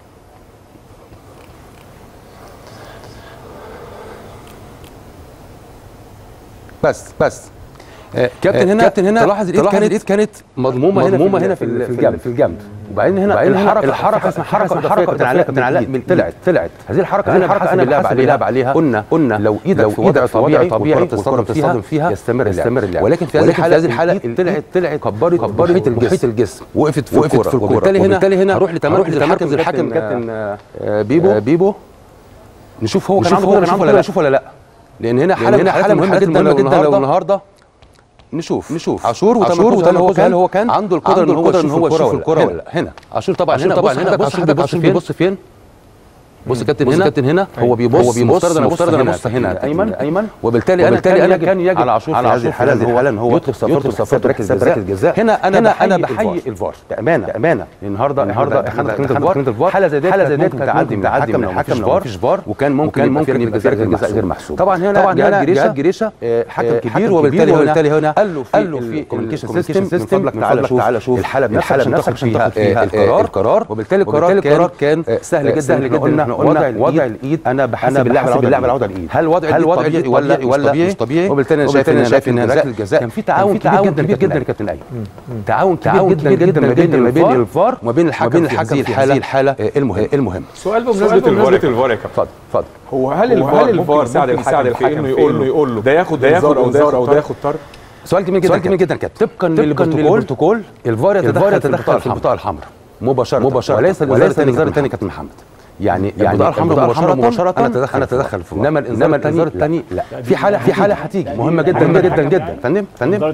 بس بس آه كابتن هنا كابتن هنا تلاحظ الايد كانت الايد كانت مضمومه هنا مضمومه هنا في الجنب في الجنب وبعدين هنا الحركه الحركه اسمها حركه الحركه كابتن علاء كابتن علاء طلعت طلعت هذه الحركه هذه الحركه انا بلعب عليها عليها قلنا قلنا لو ايدك في وضع طبيعي طبيعي والكره بتصطدم فيها يستمر يستمر اللعب ولكن في هذه الحاله هذه الحاله طلعت طلعت كبرت كبرت محيط الجسم وقفت في الكوره وبالتالي هنا وبالتالي هنا هروح لتمركز الحكم الحكم كابتن بيبو بيبو نشوف هو كان عنده قدره نشوف ولا لا نشوف ولا لا لان هنا حاله هنا حاله مهمه جدا لو النهارده النهارده نشوف نشوف عاشور وتمركز هل هو كان هو كان عنده القدره ان هو يشوف الكره ولا لا هنا عاشور طبعا هنا طبعا هنا بص بص فين بص فين بص كابتن هنا كابتن هنا هو بيبص هو بيبص انا مفترض انا ابص هنا ايمن ايمن وبالتالي انا كان كان يجب على عاشور في هذه الحاله ان هو ان هو يطلق صفارته صفارته ركله جزاء هنا انا انا بحيي الفار بامانه بامانه النهارده النهارده احنا دخلنا الفار حاله زي دي حاله زي دي تعدي من تعدي من الحكم لو مفيش فار وكان ممكن ممكن يبقى ركله جزاء غير محسوب طبعا هنا طبعا هنا جهاد جريشه حكم كبير وبالتالي وبالتالي هنا قال له قال له في الكوميونيكيشن سيستم من فضلك تعالى شوف الحاله الحاله بنفسك عشان تاخد فيها القرار وبالتالي القرار كان سهل جدا سهل جدا قلنا وضع الايد انا بحسب اللعب بحسب اللعب العوده الايد هل وضع هل وضع الايد ولا ولا مش طبيعي وبالتالي انا شايف ان شايف ان ركله الجزاء كان في تعاون كبير جدا كبير جدا يا كابتن ايمن تعاون كبير جدا جدا ما بين ما بين الفار وما بين الحكم في هذه الحاله الحاله المهم المهم سؤال بمناسبه الفار الفار يا كابتن اتفضل اتفضل هو هل الفار هل الفار يساعد الحكم انه يقول له يقول له ده ياخد ده ياخد انذار او ده ياخد طرد سؤال جميل جدا سؤال جميل جدا كابتن طبقا للبروتوكول الفار يتدخل في البطاقه الحمراء مباشره مباشره وليس الانذار الثاني كابتن محمد يعني يعني البطاقه الحمراء مباشره مباشره انا اتدخل انا اتدخل في انما انما الانذار الثاني لا في حاله في حاله هتيجي مهمه جدا جدا جدا فندم فندم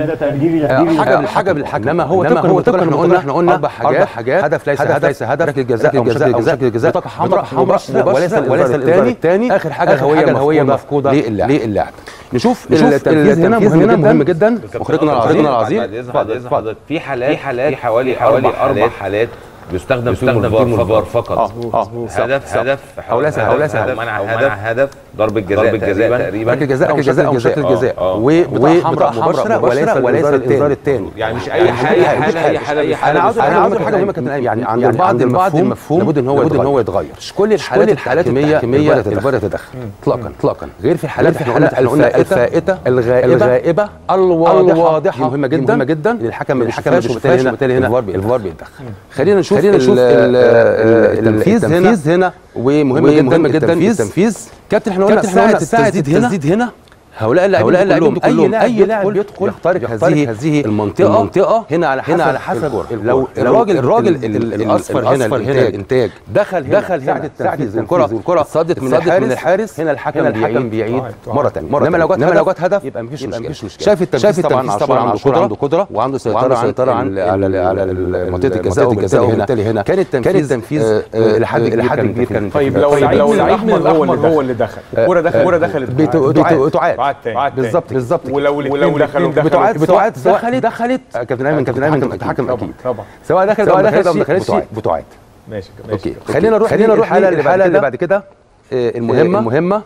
حاجه حاجه بالحكم انما هو طبقا هو طبقا احنا قلنا احنا قلنا اربع حاجات هدف ليس هدف ليس هدف ركله جزاء او جزاء جزاء جزاء بطاقه حمراء مباشره وليس وليس الانذار الثاني اخر حاجه الهويه الهويه المفقوده للاعب نشوف التركيز هنا مهم مهم جدا مخرجنا العظيم اتفضل اتفضل في حالات في حالات في حوالي حوالي اربع حالات بيستخدم فيهم الفار فقط هدف هدف او ليس او ليس منع هدف هدف ضربه جزاء تقريبا ركله جزاء او جزاء او شكل جزاء وبطاقه حمراء مباشره وليس وليس الانذار الثاني يعني مش اي حاجه مش اي حاجه انا عاوز انا عاوز حاجه مهمه كابتن يعني عند البعض البعض المفهوم لابد ان هو لابد ان هو يتغير مش كل الحالات الحالات التحكيميه الفار يتدخل اطلاقا اطلاقا غير في الحالات في الحالات الفائته الغائبه الواضحه مهمه جدا مهمه جدا الحكم ما بيشوفهاش وبالتالي هنا الفار بيتدخل خلينا نشوف خلينا نشوف التنفيذ هنا ومهم جدا التنفيذ كابتن احنا قلنا ساعه التسديد هنا هؤلاء اللاعبين كلهم اي لاعب بيدخل يخترق هذه هذه المنطقه المنطقه هنا على حسب هنا على حسب لو الراجل الراجل الاصفر هنا هنا الانتاج دخل دخل ساعه التنفيذ الكره الكره صدت من الحارس من الحارس هنا الحكم الحكم بيعيد مره ثانيه انما لو جت لو جت هدف يبقى مفيش مشكله شايف التنفيذ طبعا طبعا عنده قدره عنده قدره وعنده سيطره سيطره على على منطقه الجزاء وبالتالي هنا كان التنفيذ الى حد الى حد كبير كان طيب لو لو الاحمر هو اللي دخل الكره دخل الكره دخلت تعاد تعاد بالظبط بالظبط ولو ولو دخلوا بتعاد بتعاد دخلت دخلت كابتن ايمن كابتن ايمن متحكم اكيد طبعا سواء دخلت او دخلت او ما دخلتش بتعاد ماشي اوكي خلينا نروح خلينا نروح الحاله اللي بعد كده المهمه المهمه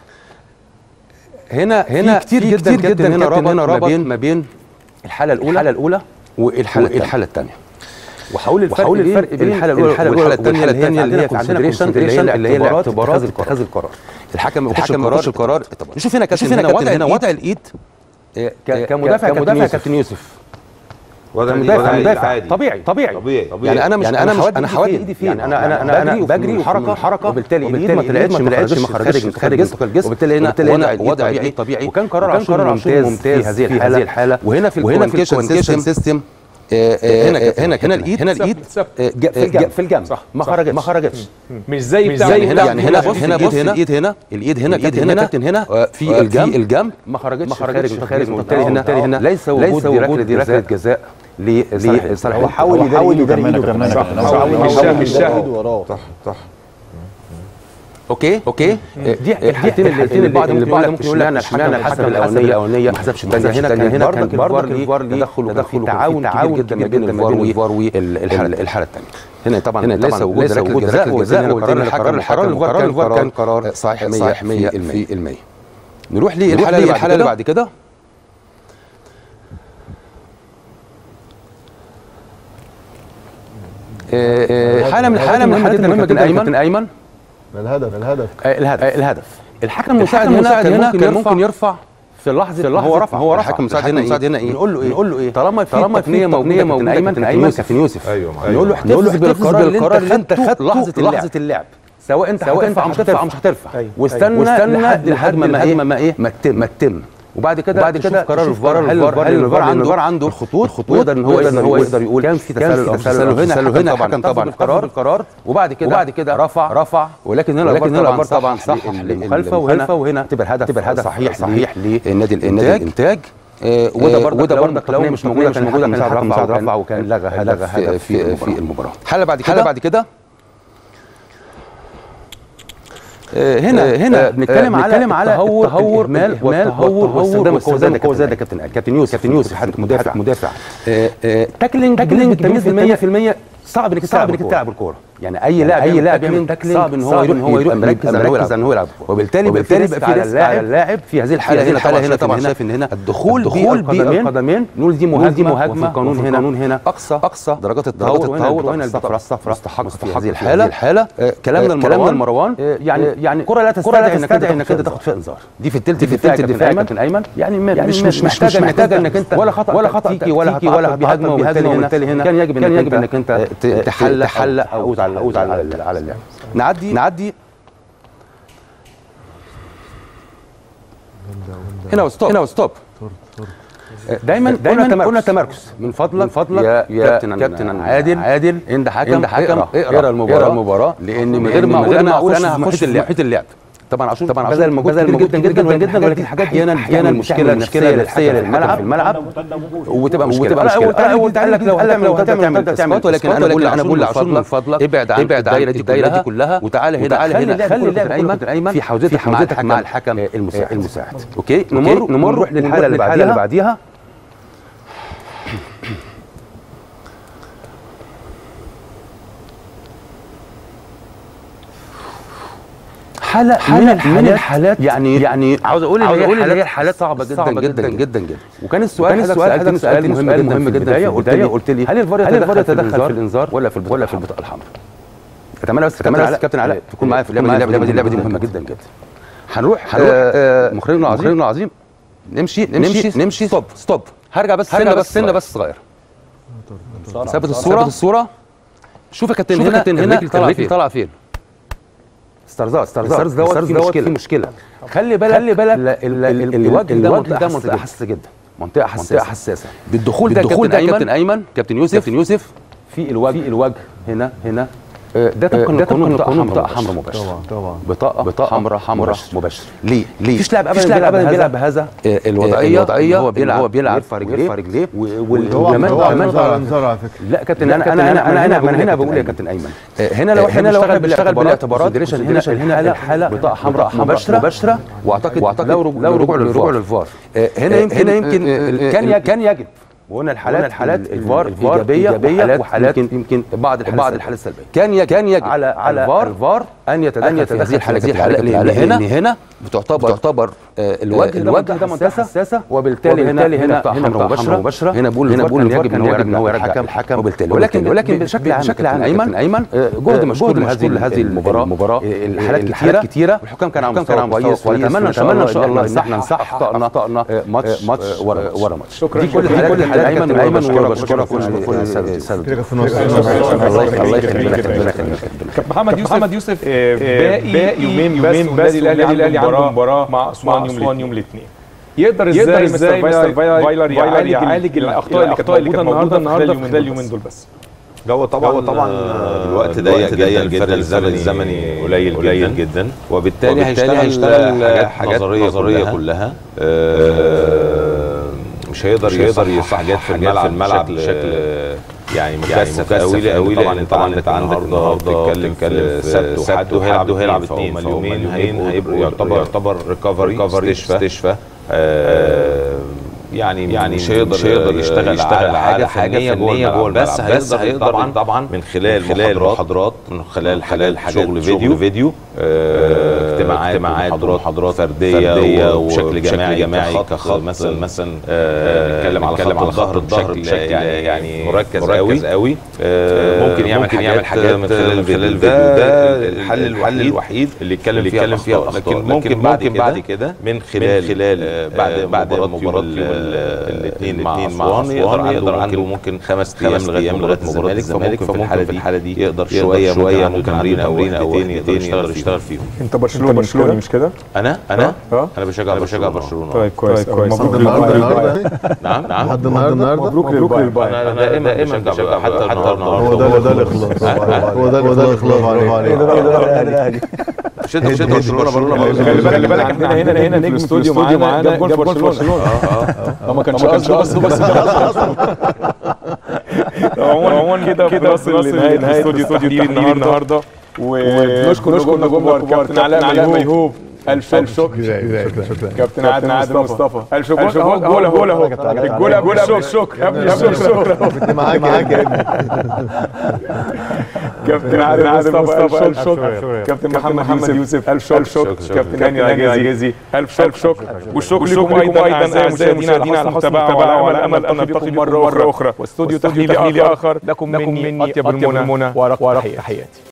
هنا هنا كتير جدا جدا هنا رابط هنا رابط ما بين الحاله الاولى الحاله الاولى والحاله الحاله الثانيه وحول الفرق, وحول الفرق بين الحاله الاولى والحاله الثانيه الثانيه اللي هي كونسيدريشن اللي هي الاعتبارات اتخاذ القرار الحكم ما بياخدش القرار نشوف هنا كابتن هنا وضع هنا وضع الايد كمدافع كمدافع كابتن يوسف وضع مدافع مدافع طبيعي طبيعي طبيعي يعني انا مش يعني انا مش انا حوادي ايدي فين يعني انا انا انا بجري حركه حركه وبالتالي الايد ما طلعتش ما طلعتش ما خرجتش خارج الجسم وبالتالي هنا وضع وضع الايد طبيعي وكان قرار عاشور ممتاز في هذه الحاله وهنا في وهنا في الكوميونيكيشن سيستم هنا هنا هنا الايد هنا الايد في الجنب صح ما خرجتش ما خرجتش مش زي مش زي هنا يعني هنا بص هنا بص الايد هنا الايد هنا الايد هنا كابتن هنا في الجنب الجنب ما خرجتش ما خرجتش خارج وبالتالي هنا هنا ليس وجود ركله جزاء لصالح هو حاول يحاول يدري ايده كمان صح مش شاهد وراه صح صح اوكي اوكي دي الحالتين اللي البعض ممكن يقول لك ممكن يقول لك اشمعنى الحسب الاولانيه الاولانيه ما حسبش الثانيه هنا كان هنا كان برضه الفار ليه تدخل تدخل تعاون تعاون جدا ما بين الفار والحاله الحاله الثانيه هنا طبعا هنا ليس وجود ليس وجود جزاء وجزاء قرار الحكم القرار الفار كان قرار صحيح 100% نروح للحاله اللي بعد كده حاله من حاله من الحالات المهمه جدا كابتن ايمن الهدف الهدف الهدف الهدف الحكم المساعد هنا كان ممكن يرفع في اللحظه في اللحظه هو رفع هو رفع الحكم المساعد هنا ايه نقول له ايه نقول له ايه طالما في طالما في تقنيه موجوده ايمن ايمن كابتن يوسف ايوه نقول له احتفظ بالقرار اللي انت خدته لحظه لحظه اللعب سواء انت سواء انت مش هترفع مش هترفع واستنى لحد لحد ما ايه ما ايه ما تتم ما تتم وبعد كده بعد كده قرار الفار هل الفار هل الفار عنده عنده الخطوط الخطوط يقدر ان هو يقدر ان هو يقدر يقول كان في تسلل او تسلل هنا هنا الحكم طبعا القرار القرار وبعد كده وبعد كده رفع رفع ولكن هنا ولكن هنا الفار طبعا صح المخالفه وهنا وهنا تبقى الهدف تبقى الهدف صحيح صحيح للنادي الانتاج وده برضه وده برضه لو مش موجوده مش موجوده كان الحكم مساعد رفع وكان لغى هدف في في المباراه الحاله بعد كده بعد كده هنا هنا بنتكلم على بنتكلم على التهور التهور الاهمال والتهور واستخدام القوه زي القوه زي كابتن كابتن يوسف كابتن يوسف حضرتك مدافع مدافع تاكلينج تاكلينج 100% صعب انك صعب انك تلعب الكوره يعني اي لاعب اي لاعب يعمل تاكلينج صعب ان هو يروح هو يروح مركز مركز ان هو يلعب وبالتالي وبالتالي يبقى في ريسك على اللاعب في هذه الحاله هنا الحاله هنا طبعا شايف ان هنا الدخول بالقدمين نقول دي مهاجمه دي مهاجمه القانون هنا القانون هنا اقصى اقصى درجات التهور وهنا الصفراء الصفراء مستحق في هذه الحاله الحاله كلامنا كلامنا المروان يعني يعني كره لا تستدعي انك انت تاخد فيها انذار دي في الثلث في الثلث الدفاعي كابتن ايمن يعني مش مش محتاجه محتاجه انك انت ولا خطا ولا خطا تيجي ولا ولا بهجمه وبالتالي هنا كان يجب انك انت تحلق تحلق او على او على على اللعب نعدي نعدي هنا ستوب هنا ستوب دايما دايما قلنا تمركز من فضلك من فضلك يا, يا كابتن, كابتن عادل عادل انت حكم انت حكم اقرا المباراه المباراه لان من غير ما اقول انا اقول انا هخش في محيط اللعب طبعا عشان طبعا بذل مجهود كتير جدا جدا جدا جدا ولكن حاجات احيانا احيانا المشكله المشكله النفسيه للملعب في الملعب وتبقى مشكله وتبقى مشكله انا اول قال لك لو هتعمل لو هتعمل تعمل ولكن انا بقول انا بقول عشان من فضلك ابعد عن ابعد عن الدايره دي كلها وتعالى هنا تعالى هنا خلي اللاعب ايمن ايمن في حوزتك مع الحكم المساعد المساعد اوكي نمر نمر نروح للحاله اللي بعديها اللي بعديها حاله حاله من الحالات يعني يعني عاوز اقول ان هي الحالات صعبه جدا جدا جدا جدا وكان السؤال السؤال حضرتك سالتني مهم مهم جدا في البدايه قلت لي هل الفار يتدخل في الانذار ولا في ولا في البطاقه الحمراء اتمنى بس كابتن علاء كابتن علاء تكون معايا في اللعبه دي اللعبه دي اللعبه دي مهمه جدا جدا هنروح هنروح مخرجنا العظيم مخرجنا العظيم نمشي نمشي نمشي ستوب ستوب هرجع بس سنه بس سنه بس صغير ثابت الصوره ثابت الصوره شوف يا كابتن هنا كابتن هنا الرجل طالعه فين ستارزات ستارزات دوت في مشكله في مشكله خلي بالك خلي بالك الوجه ده منطقه حساسه جدا منطقه حساسه منطقه حساسه بالدخول ده كابتن ايمن كابتن يوسف كابتن يوسف في الوجه في الوجه هنا هنا ده طبقا ده طبقا بطاقه بطاقه حمراء مباشره طبعا طبعا بطاقه بطاقه حمراء حمراء مباشره ليه ليه مفيش لاعب ابدا بيلعب بيلعب بهذا الوضعيه الوضعيه هو بيلعب هو بيلعب يرفع رجليه يرفع رجليه وكمان كمان على فكره لا كابتن انا انا انا انا هنا انا هنا بقول يا كابتن ايمن هنا لو احنا لو احنا بنشتغل بالاعتبارات هنا هنا حاله بطاقه حمراء مباشره مباشره واعتقد واعتقد لو لو رجوع للفار هنا يمكن هنا يمكن كان كان يجب وقلنا الحالات الحالات الفار ايجابيه وحالات وحالات يمكن بعض الحالات بعض الحالات السلبيه كان كان يجب على على الفار الفار ان يتدخل في هذه الحالات لان هنا هنا بتعتبر تعتبر الوجه الوجه ده منطقه حساسه وبالتالي هنا هنا هنا مباشره مباشره هنا بقول هنا بقول يجب ان يجب ان هو يرجع الحكم وبالتالي ولكن ولكن بشكل عام بشكل عام ايمن ايمن جهد مشكور لهذه لهذه المباراه المباراه الحالات كثيره كثيره والحكام كان عم كان كويس ونتمنى ان شاء الله ان شاء الله ان احنا نصحح اخطائنا اخطائنا ماتش ماتش ورا ماتش شكرا دي كل الحالات كل الحالات ايمن ايمن وبشكرك كل كل كده في نص الله يخليك الله يخليك كابتن محمد يوسف محمد يوسف باقي يومين يومين بس النادي الاهلي عنده مباراه مع اسوان يوم الاثنين يقدر ازاي ازاي مستر فايلر يعالج الاخطاء اللي كانت موجوده النهارده النهارده خلال اليومين دول بس هو طبعا طبعا الوقت ضيق ضيق الفرق الزمني الزمني قليل قليل جدا وبالتالي هيشتغل حاجات نظريه كلها مش هيقدر يقدر يصح حاجات في الملعب, الملعب بشكل يعني مكثف قوي قوي طبعا انت عندك النهارده بتتكلم في سبت وحد وهيلعب وهيلعب اثنين اليومين هيبقوا يعتبر يعتبر ريكفري استشفاء يعني يعني مش هيقدر مش هيقدر يشتغل, يشتغل على حاجه فنيه جوه بس هيقدر هيقدر طبعا طبعا من خلال خلال محاضرات من خلال خلال شغل فيديو فيديو اجتماعات اجتماعات محاضرات فرديه وبشكل جماعي جماعي كخط مثلا مثلا نتكلم على خط الظهر الظهر بشكل يعني مركز قوي قوي ممكن يعمل يعمل حاجات من خلال الفيديو ده الحل الحل الوحيد اللي يتكلم فيها فيها لكن ممكن ممكن بعد كده من خلال خلال بعد بعد مباراه الاثنين مع اسوان يقدر يقدر عنده ممكن خمس ايام لغايه لغايه مباراه الزمالك فممكن في الحاله دي يقدر شويه شويه ممكن تمرين او تمرين يقدر يشتغل يشتغل فيهم انت برشلوني برشلوني مش كده؟ انا انا انا بشجع بشجع برشلونه طيب كويس كويس مبروك النهارده نعم نعم لحد النهارده مبروك للبايرن انا دائما دائما بشجع حتى حتى النهارده هو ده ده الاخلاص هو ده هو ده الاخلاص عليك شد شد برشلونه برشلونه خلي بالك خلي بالك احنا هنا هنا نجم الاستوديو معانا جاب جول في برشلونه اه ما كانش قصده بس بس عموما كده كده وصل لنهايه الاستوديو تحليل النهارده ونشكر نشكر نجومنا الكبار كابتن علاء ميهوب الف الف شكر كابتن عادل عادل مصطفى الف شكر اهو جول اهو اهو الجول قبل الشكر قبل الشكر كنت معاك معاك يا ابني كابتن عادل عادل مصطفى الف شكر كابتن محمد يوسف الف شكر كابتن هاني عجيزي الف شكر والشكر لكم ايضا اعزائي المشاهدين على حسن المتابعه وعلى امل ان نلتقي مره اخرى واستوديو تحليلي اخر لكم مني اطيب المنى وارق تحياتي